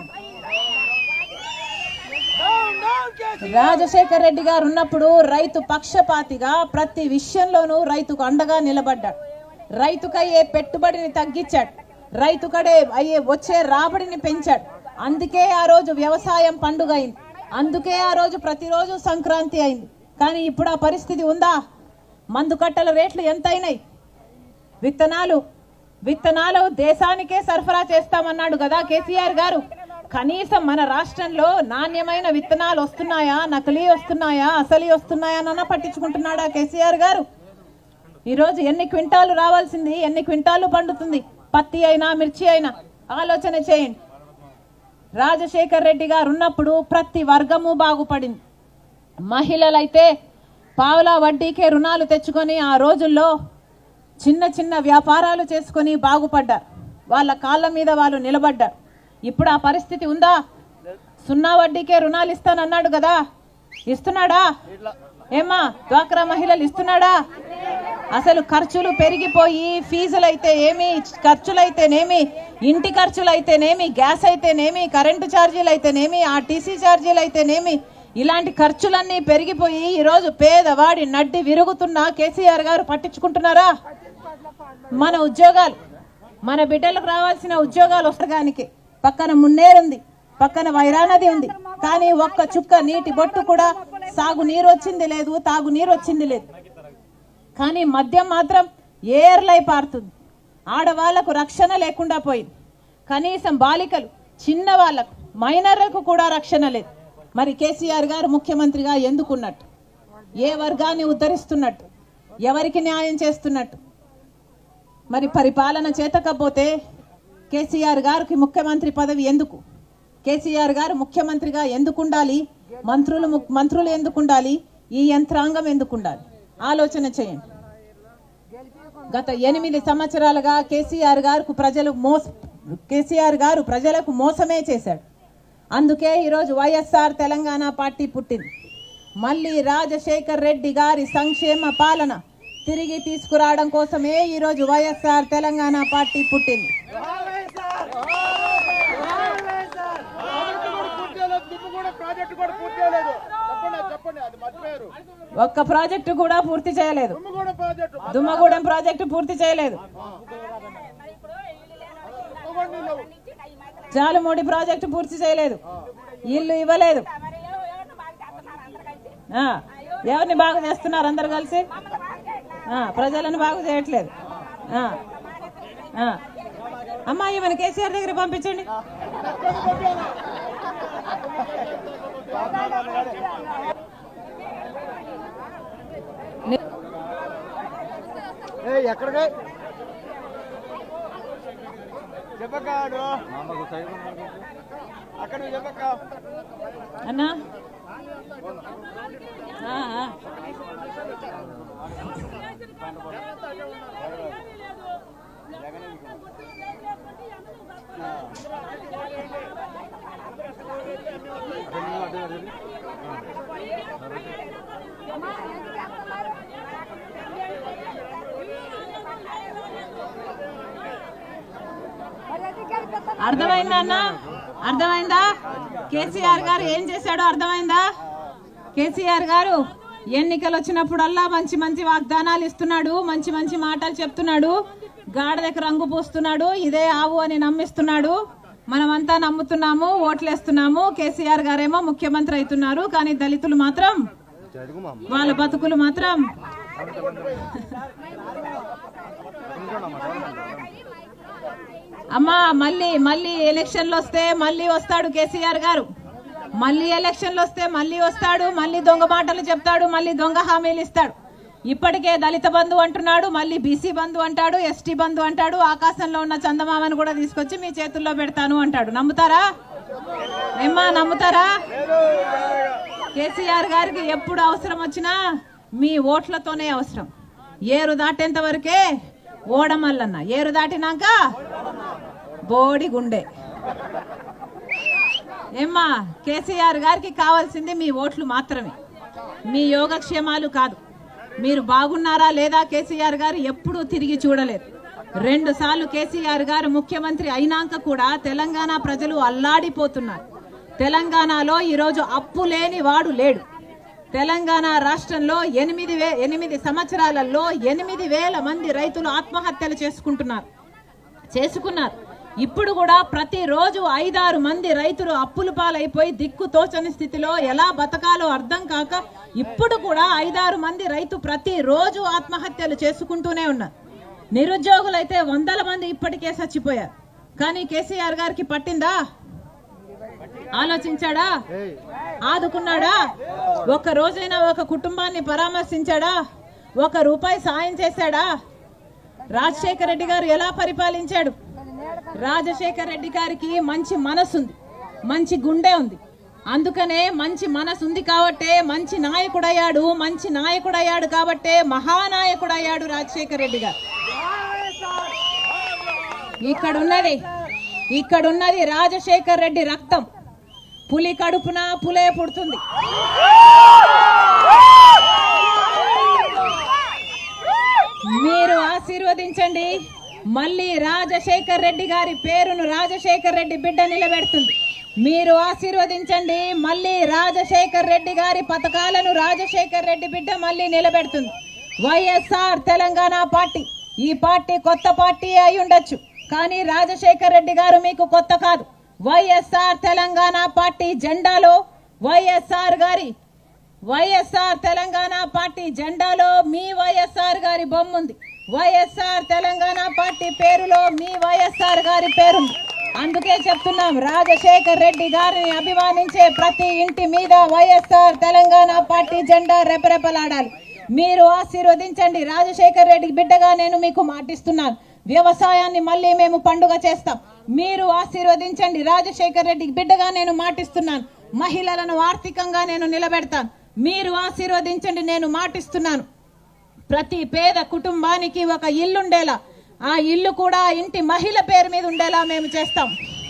Speaker 2: రాజశేఖర్ రెడ్డి గారు ఉన్నప్పుడు రైతు పక్షపాతిగా ప్రతి విషయంలోనూ రైతుకు అండగా నిలబడ్డాడు రైతుకయ్యే పెట్టుబడిని తగ్గించాడు రైతుకడే అయ్యే వచ్చే రాబడిని పెంచాడు అందుకే ఆ రోజు వ్యవసాయం పండుగ అయింది అందుకే ఆ రోజు ప్రతిరోజు సంక్రాంతి అయింది కానీ ఇప్పుడు ఆ పరిస్థితి ఉందా మందు కట్టల రేట్లు ఎంత అయినాయి విత్తనాలు విత్తనాలు దేశానికే సరఫరా చేస్తామన్నాడు కదా కేసీఆర్ గారు కనీసం మన రాష్ట్రంలో నాణ్యమైన విత్తనాలు వస్తున్నాయా నకిలీ వస్తున్నాయా అసలు వస్తున్నాయా అన్న పట్టించుకుంటున్నాడా కేసీఆర్ గారు ఈరోజు ఎన్ని క్వింటాలు రావాల్సింది ఎన్ని క్వింటాలు పండుతుంది పత్తి అయినా మిర్చి అయినా ఆలోచన చేయండి రాజశేఖర్ రెడ్డి గారు ఉన్నప్పుడు ప్రతి వర్గము బాగుపడింది మహిళలైతే పావులా వడ్డీకే రుణాలు తెచ్చుకొని ఆ రోజుల్లో చిన్న చిన్న వ్యాపారాలు చేసుకొని బాగుపడ్డారు వాళ్ళ కాళ్ళ మీద వాళ్ళు నిలబడ్డారు ఇప్పుడు ఆ పరిస్థితి ఉందా సున్నా వడ్డీకే రుణాలు ఇస్తానన్నాడు కదా ఇస్తున్నాడా ఏమా డ్వాక్రా మహిళలు ఇస్తున్నాడా అసలు ఖర్చులు పెరిగిపోయి ఫీజులు అయితే ఏమి ఖర్చులైతేనేమి ఇంటి ఖర్చులు అయితేనేమి గ్యాస్ అయితేనేమి కరెంటు ఛార్జీలు అయితేనేమి ఆ టీసీ ఛార్జీలు అయితేనేమి ఇలాంటి ఖర్చులన్నీ పెరిగిపోయి ఈరోజు పేదవాడి నడ్డి విరుగుతున్న కేసీఆర్ గారు పట్టించుకుంటున్నారా మన ఉద్యోగాలు మన బిడ్డలకు రావాల్సిన ఉద్యోగాలు వస్తగానికి పక్కన మున్నేరుంది పక్కన వైరానది ఉంది కానీ ఒక్క చుక్క నీటి బొట్టు కూడా సాగు నీరు వచ్చింది లేదు తాగు నీరు వచ్చింది లేదు కానీ మద్యం మాత్రం ఏర్లై పారుతుంది ఆడవాళ్లకు రక్షణ లేకుండా పోయింది కనీసం బాలికలు చిన్న వాళ్ళకు మైనర్లకు కూడా రక్షణ లేదు మరి కేసీఆర్ గారు ముఖ్యమంత్రిగా ఎందుకున్నట్టు ఏ వర్గాన్ని ఉద్ధరిస్తున్నట్టు ఎవరికి న్యాయం చేస్తున్నట్టు మరి పరిపాలన చేతకపోతే కేసీఆర్ గారికి ముఖ్యమంత్రి పదవి ఎందుకు కేసీఆర్ గారు ముఖ్యమంత్రిగా ఎందుకు ఉండాలి మంత్రులు ము- మంత్రులు ఎందుకు ఉండాలి ఈ యంత్రాంగం ఎందుకు ఉండాలి ఆలోచన చేయండి గత ఎనిమిది సంవత్సరాలుగా కేసీఆర్ గారు ప్రజలు మోస కేసీఆర్ గారు ప్రజలకు మోసమే చేశాడు అందుకే ఈరోజు వైఎస్ఆర్ తెలంగాణ పార్టీ పుట్టింది మళ్ళీ రాజశేఖర్ రెడ్డి గారి సంక్షేమ పాలన తిరిగి తీసుకురావడం కోసమే ఈరోజు వైఎస్ఆర్ తెలంగాణ పార్టీ పుట్టింది
Speaker 4: ప్రాజెక్ట్ కూడా పూర్తి చేయలేదు చెప్పండి అది చెప్పండి అది మర్చిపోయారు
Speaker 2: ఒక్క ప్రాజెక్టు కూడా పూర్తి చేయలేదు
Speaker 4: తుమ్మగూడ ప్రాజెక్టు
Speaker 2: దుమ్మగూడెం ప్రాజెక్టు పూర్తి చేయలేదు
Speaker 4: తుమ్మగూడ నీళ్ళు
Speaker 2: జాలమూడి ప్రాజెక్టు పూర్తి చేయలేదు ఇల్లు ఇవ్వలేదు ఆ, ఎవరిని బాగు చేస్తున్నారు అందరు కలిసి ఆ, ప్రజలను బాగు చేయట్లేదు ఆ, ఆ. అమ్మా ఈమెను కేసీఆర్ దగ్గర పంపించండి
Speaker 4: ఎక్కడికి చెప్పక్క అక్కడ చెప్పక్క
Speaker 2: అన్నా ఆ, ఆ. అర్థమైందా అన్న అర్థమైందా కేసీఆర్ గారు ఏం చేశాడో అర్థమైందా కేసీఆర్ గారు ఎన్నికలు వచ్చినప్పుడల్లా మంచి మంచి వాగ్దానాలు ఇస్తున్నాడు మంచి మంచి మాటలు చెప్తున్నాడు గాడిదకి రంగు పూస్తున్నాడు ఇదే ఆవు అని నమ్మిస్తున్నాడు మనమంతా నమ్ముతున్నాము ఓట్లేస్తున్నాము కేసీఆర్ గారేమో ముఖ్యమంత్రి అవుతున్నారు కానీ దళితులు మాత్రం వాళ్ళ బతుకులు మాత్రం అమ్మా మళ్ళీ మళ్ళీ ఎలక్షన్లు వస్తే మళ్ళీ వస్తాడు కేసీఆర్ గారు మళ్ళీ ఎలక్షన్లు వస్తే మళ్ళీ వస్తాడు మళ్ళీ దొంగ మాటలు చెప్తాడు మళ్ళీ దొంగ హామీలు ఇస్తాడు ఇప్పటికే దళిత బంధు అంటున్నాడు మళ్ళీ బీసీ బంధు అంటాడు ఎస్టీ బంధు అంటాడు ఆకాశంలో ఉన్న చందమామను కూడా తీసుకొచ్చి మీ చేతుల్లో పెడతాను అంటాడు నమ్ముతారా ఏమ్మా నమ్ముతారా కేసీఆర్ గారికి ఎప్పుడు అవసరం వచ్చినా మీ ఓట్లతోనే అవసరం ఏరు దాటేంత వరకే ఓడమల్లన్న ఏరు దాటినాక బోడి గుండె ఏమ్మా కేసీఆర్ గారికి కావాల్సింది మీ ఓట్లు మాత్రమే మీ యోగక్షేమాలు కాదు మీరు బాగున్నారా లేదా కేసీఆర్ గారు ఎప్పుడూ తిరిగి చూడలేదు రెండు సార్లు కేసీఆర్ గారు ముఖ్యమంత్రి అయినాక కూడా తెలంగాణ ప్రజలు అల్లాడిపోతున్నారు తెలంగాణలో ఈరోజు అప్పు లేని వాడు లేడు తెలంగాణ రాష్ట్రంలో ఎనిమిది వే ఎనిమిది సంవత్సరాలలో ఎనిమిది వేల మంది రైతులు ఆత్మహత్యలు చేసుకుంటున్నారు చేసుకున్నారు ఇప్పుడు కూడా ప్రతిరోజు ఐదారు మంది రైతులు అప్పుల పాలైపోయి దిక్కు తోచని స్థితిలో ఎలా బతకాలో అర్థం కాక ఇప్పుడు కూడా ఐదారు మంది రైతు ప్రతిరోజు ఆత్మహత్యలు చేసుకుంటూనే ఉన్నారు నిరుద్యోగులైతే వందల మంది ఇప్పటికే చచ్చిపోయారు కానీ కేసీఆర్ గారికి పట్టిందా ఆలోచించాడా ఆదుకున్నాడా ఒక రోజైనా ఒక కుటుంబాన్ని పరామర్శించాడా ఒక రూపాయి సాయం చేశాడా రాజశేఖర రెడ్డి గారు ఎలా పరిపాలించాడు రాజశేఖర రెడ్డి గారికి మంచి మనసు ఉంది మంచి గుండె ఉంది అందుకనే మంచి మనసు ఉంది కాబట్టే మంచి నాయకుడయ్యాడు మంచి నాయకుడయ్యాడు కాబట్టే మహానాయకుడయ్యాడు రాజశేఖర రెడ్డి గారు ఇక్కడున్నది ఇక్కడున్నది రాజశేఖర్ రెడ్డి రక్తం పులి కడుపున పులే పుడుతుంది మీరు ఆశీర్వదించండి మళ్ళీ రాజశేఖర్ రెడ్డి గారి పేరును రాజశేఖర్ రెడ్డి బిడ్డ నిలబెడుతుంది మీరు ఆశీర్వదించండి మళ్ళీ రాజశేఖర్ రెడ్డి గారి పథకాలను రాజశేఖర్ రెడ్డి బిడ్డ మళ్ళీ నిలబెడుతుంది వైఎస్ఆర్ తెలంగాణ పార్టీ ఈ పార్టీ కొత్త పార్టీ అయి ఉండొచ్చు కానీ రాజశేఖర్ రెడ్డి గారు మీకు కొత్త కాదు వైఎస్ఆర్ తెలంగాణ పార్టీ జెండాలో వైఎస్ఆర్ గారి వైఎస్ఆర్ తెలంగాణ పార్టీ జెండాలో మీ వైఎస్ఆర్ గారి బొమ్మ ఉంది వైఎస్ఆర్ తెలంగాణ పార్టీ పేరులో మీ వైఎస్ఆర్ గారి పేరుంది అందుకే చెప్తున్నాం రాజశేఖర్ రెడ్డి గారిని అభిమానించే ప్రతి ఇంటి మీద వైఎస్ఆర్ తెలంగాణ పార్టీ జెండా రెపరెపలాడాలి మీరు ఆశీర్వదించండి రాజశేఖర్ రెడ్డి బిడ్డగా నేను మీకు మాటిస్తున్నాను వ్యవసాయాన్ని మళ్ళీ మేము పండుగ చేస్తాం మీరు ఆశీర్వదించండి రాజశేఖర్ రెడ్డి బిడ్డగా నేను మాటిస్తున్నాను మహిళలను ఆర్థికంగా నేను నిలబెడతాను మీరు ఆశీర్వదించండి నేను మాటిస్తున్నాను ప్రతి పేద కుటుంబానికి ఒక ఇల్లు ఉండేలా ఆ ఇల్లు కూడా ఆ ఇంటి మహిళ పేరు మీద ఉండేలా మేము చేస్తాం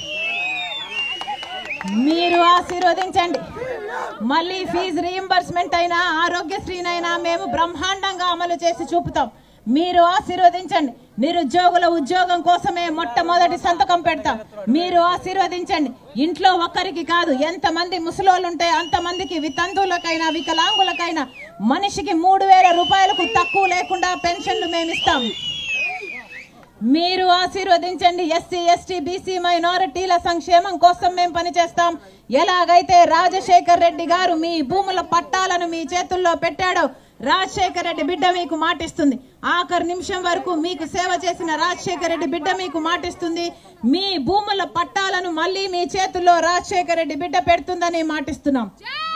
Speaker 2: మీరు ఆశీర్వదించండి మళ్ళీ ఫీజు రీయింబర్స్మెంట్ అయినా ఆరోగ్యశ్రీనైనా మేము బ్రహ్మాండంగా అమలు చేసి చూపుతాం మీరు ఆశీర్వదించండి నిరుద్యోగుల ఉద్యోగం కోసమే మొట్టమొదటి సంతకం పెడతాం మీరు ఆశీర్వదించండి ఇంట్లో ఒక్కరికి కాదు ఎంతమంది ముసలోళ్ళు ఉంటే అంతమందికి వితంతువులకైనా వికలాంగులకైనా మనిషికి మూడు వేల రూపాయలకు తక్కువ లేకుండా పెన్షన్లు మేము ఇస్తాం మీరు ఆశీర్వదించండి ఎస్సీ ఎస్టీ బీసీ మైనారిటీల సంక్షేమం కోసం మేము పనిచేస్తాం ఎలాగైతే రాజశేఖర్ రెడ్డి గారు మీ భూముల పట్టాలను మీ చేతుల్లో పెట్టాడో రాజశేఖర్ రెడ్డి బిడ్డ మీకు మాటిస్తుంది ఆఖరి నిమిషం వరకు మీకు సేవ చేసిన రాజశేఖర్ రెడ్డి బిడ్డ మీకు మాటిస్తుంది మీ భూముల పట్టాలను మళ్ళీ మీ చేతుల్లో రాజశేఖర్ రెడ్డి బిడ్డ పెడుతుందని మాటిస్తున్నాం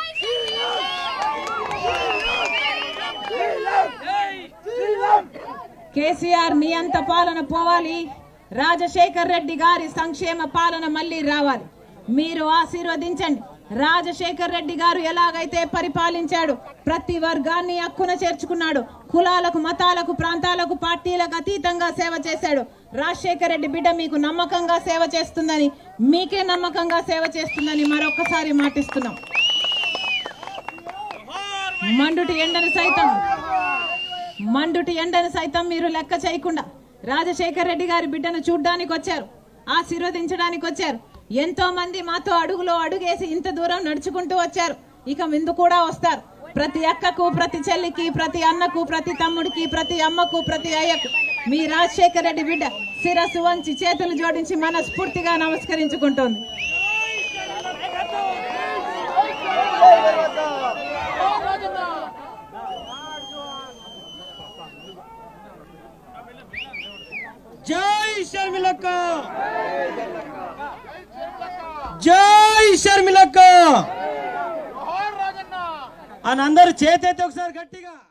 Speaker 2: కేసీఆర్ నియంత పాలన పోవాలి రాజశేఖర్ రెడ్డి గారి సంక్షేమ పాలన మళ్ళీ రావాలి మీరు ఆశీర్వదించండి రాజశేఖర్ రెడ్డి గారు ఎలాగైతే పరిపాలించాడు ప్రతి వర్గాన్ని హక్కున చేర్చుకున్నాడు కులాలకు మతాలకు ప్రాంతాలకు పార్టీలకు అతీతంగా సేవ చేశాడు రాజశేఖర్ రెడ్డి బిడ్డ మీకు నమ్మకంగా సేవ చేస్తుందని మీకే నమ్మకంగా సేవ చేస్తుందని మరొకసారి మాటిస్తున్నాం మండుటి ఎండను సైతం మండుటి ఎండను సైతం మీరు లెక్క చేయకుండా రాజశేఖర్ రెడ్డి గారి బిడ్డను చూడ్డానికి వచ్చారు ఆశీర్వదించడానికి వచ్చారు ఎంతో మంది మాతో అడుగులో అడుగేసి ఇంత దూరం నడుచుకుంటూ వచ్చారు ఇక ముందు కూడా వస్తారు ప్రతి అక్కకు ప్రతి చెల్లికి ప్రతి అన్నకు ప్రతి తమ్ముడికి ప్రతి అమ్మకు ప్రతి అయ్యకు మీ రాజశేఖర్ రెడ్డి బిడ్డ శిరస్సు వంచి చేతులు జోడించి మనస్ఫూర్తిగా నమస్కరించుకుంటోంది
Speaker 5: జై షర్మిలక్క జై షర్మిలక్క అని అందరు చేతైతే ఒకసారి గట్టిగా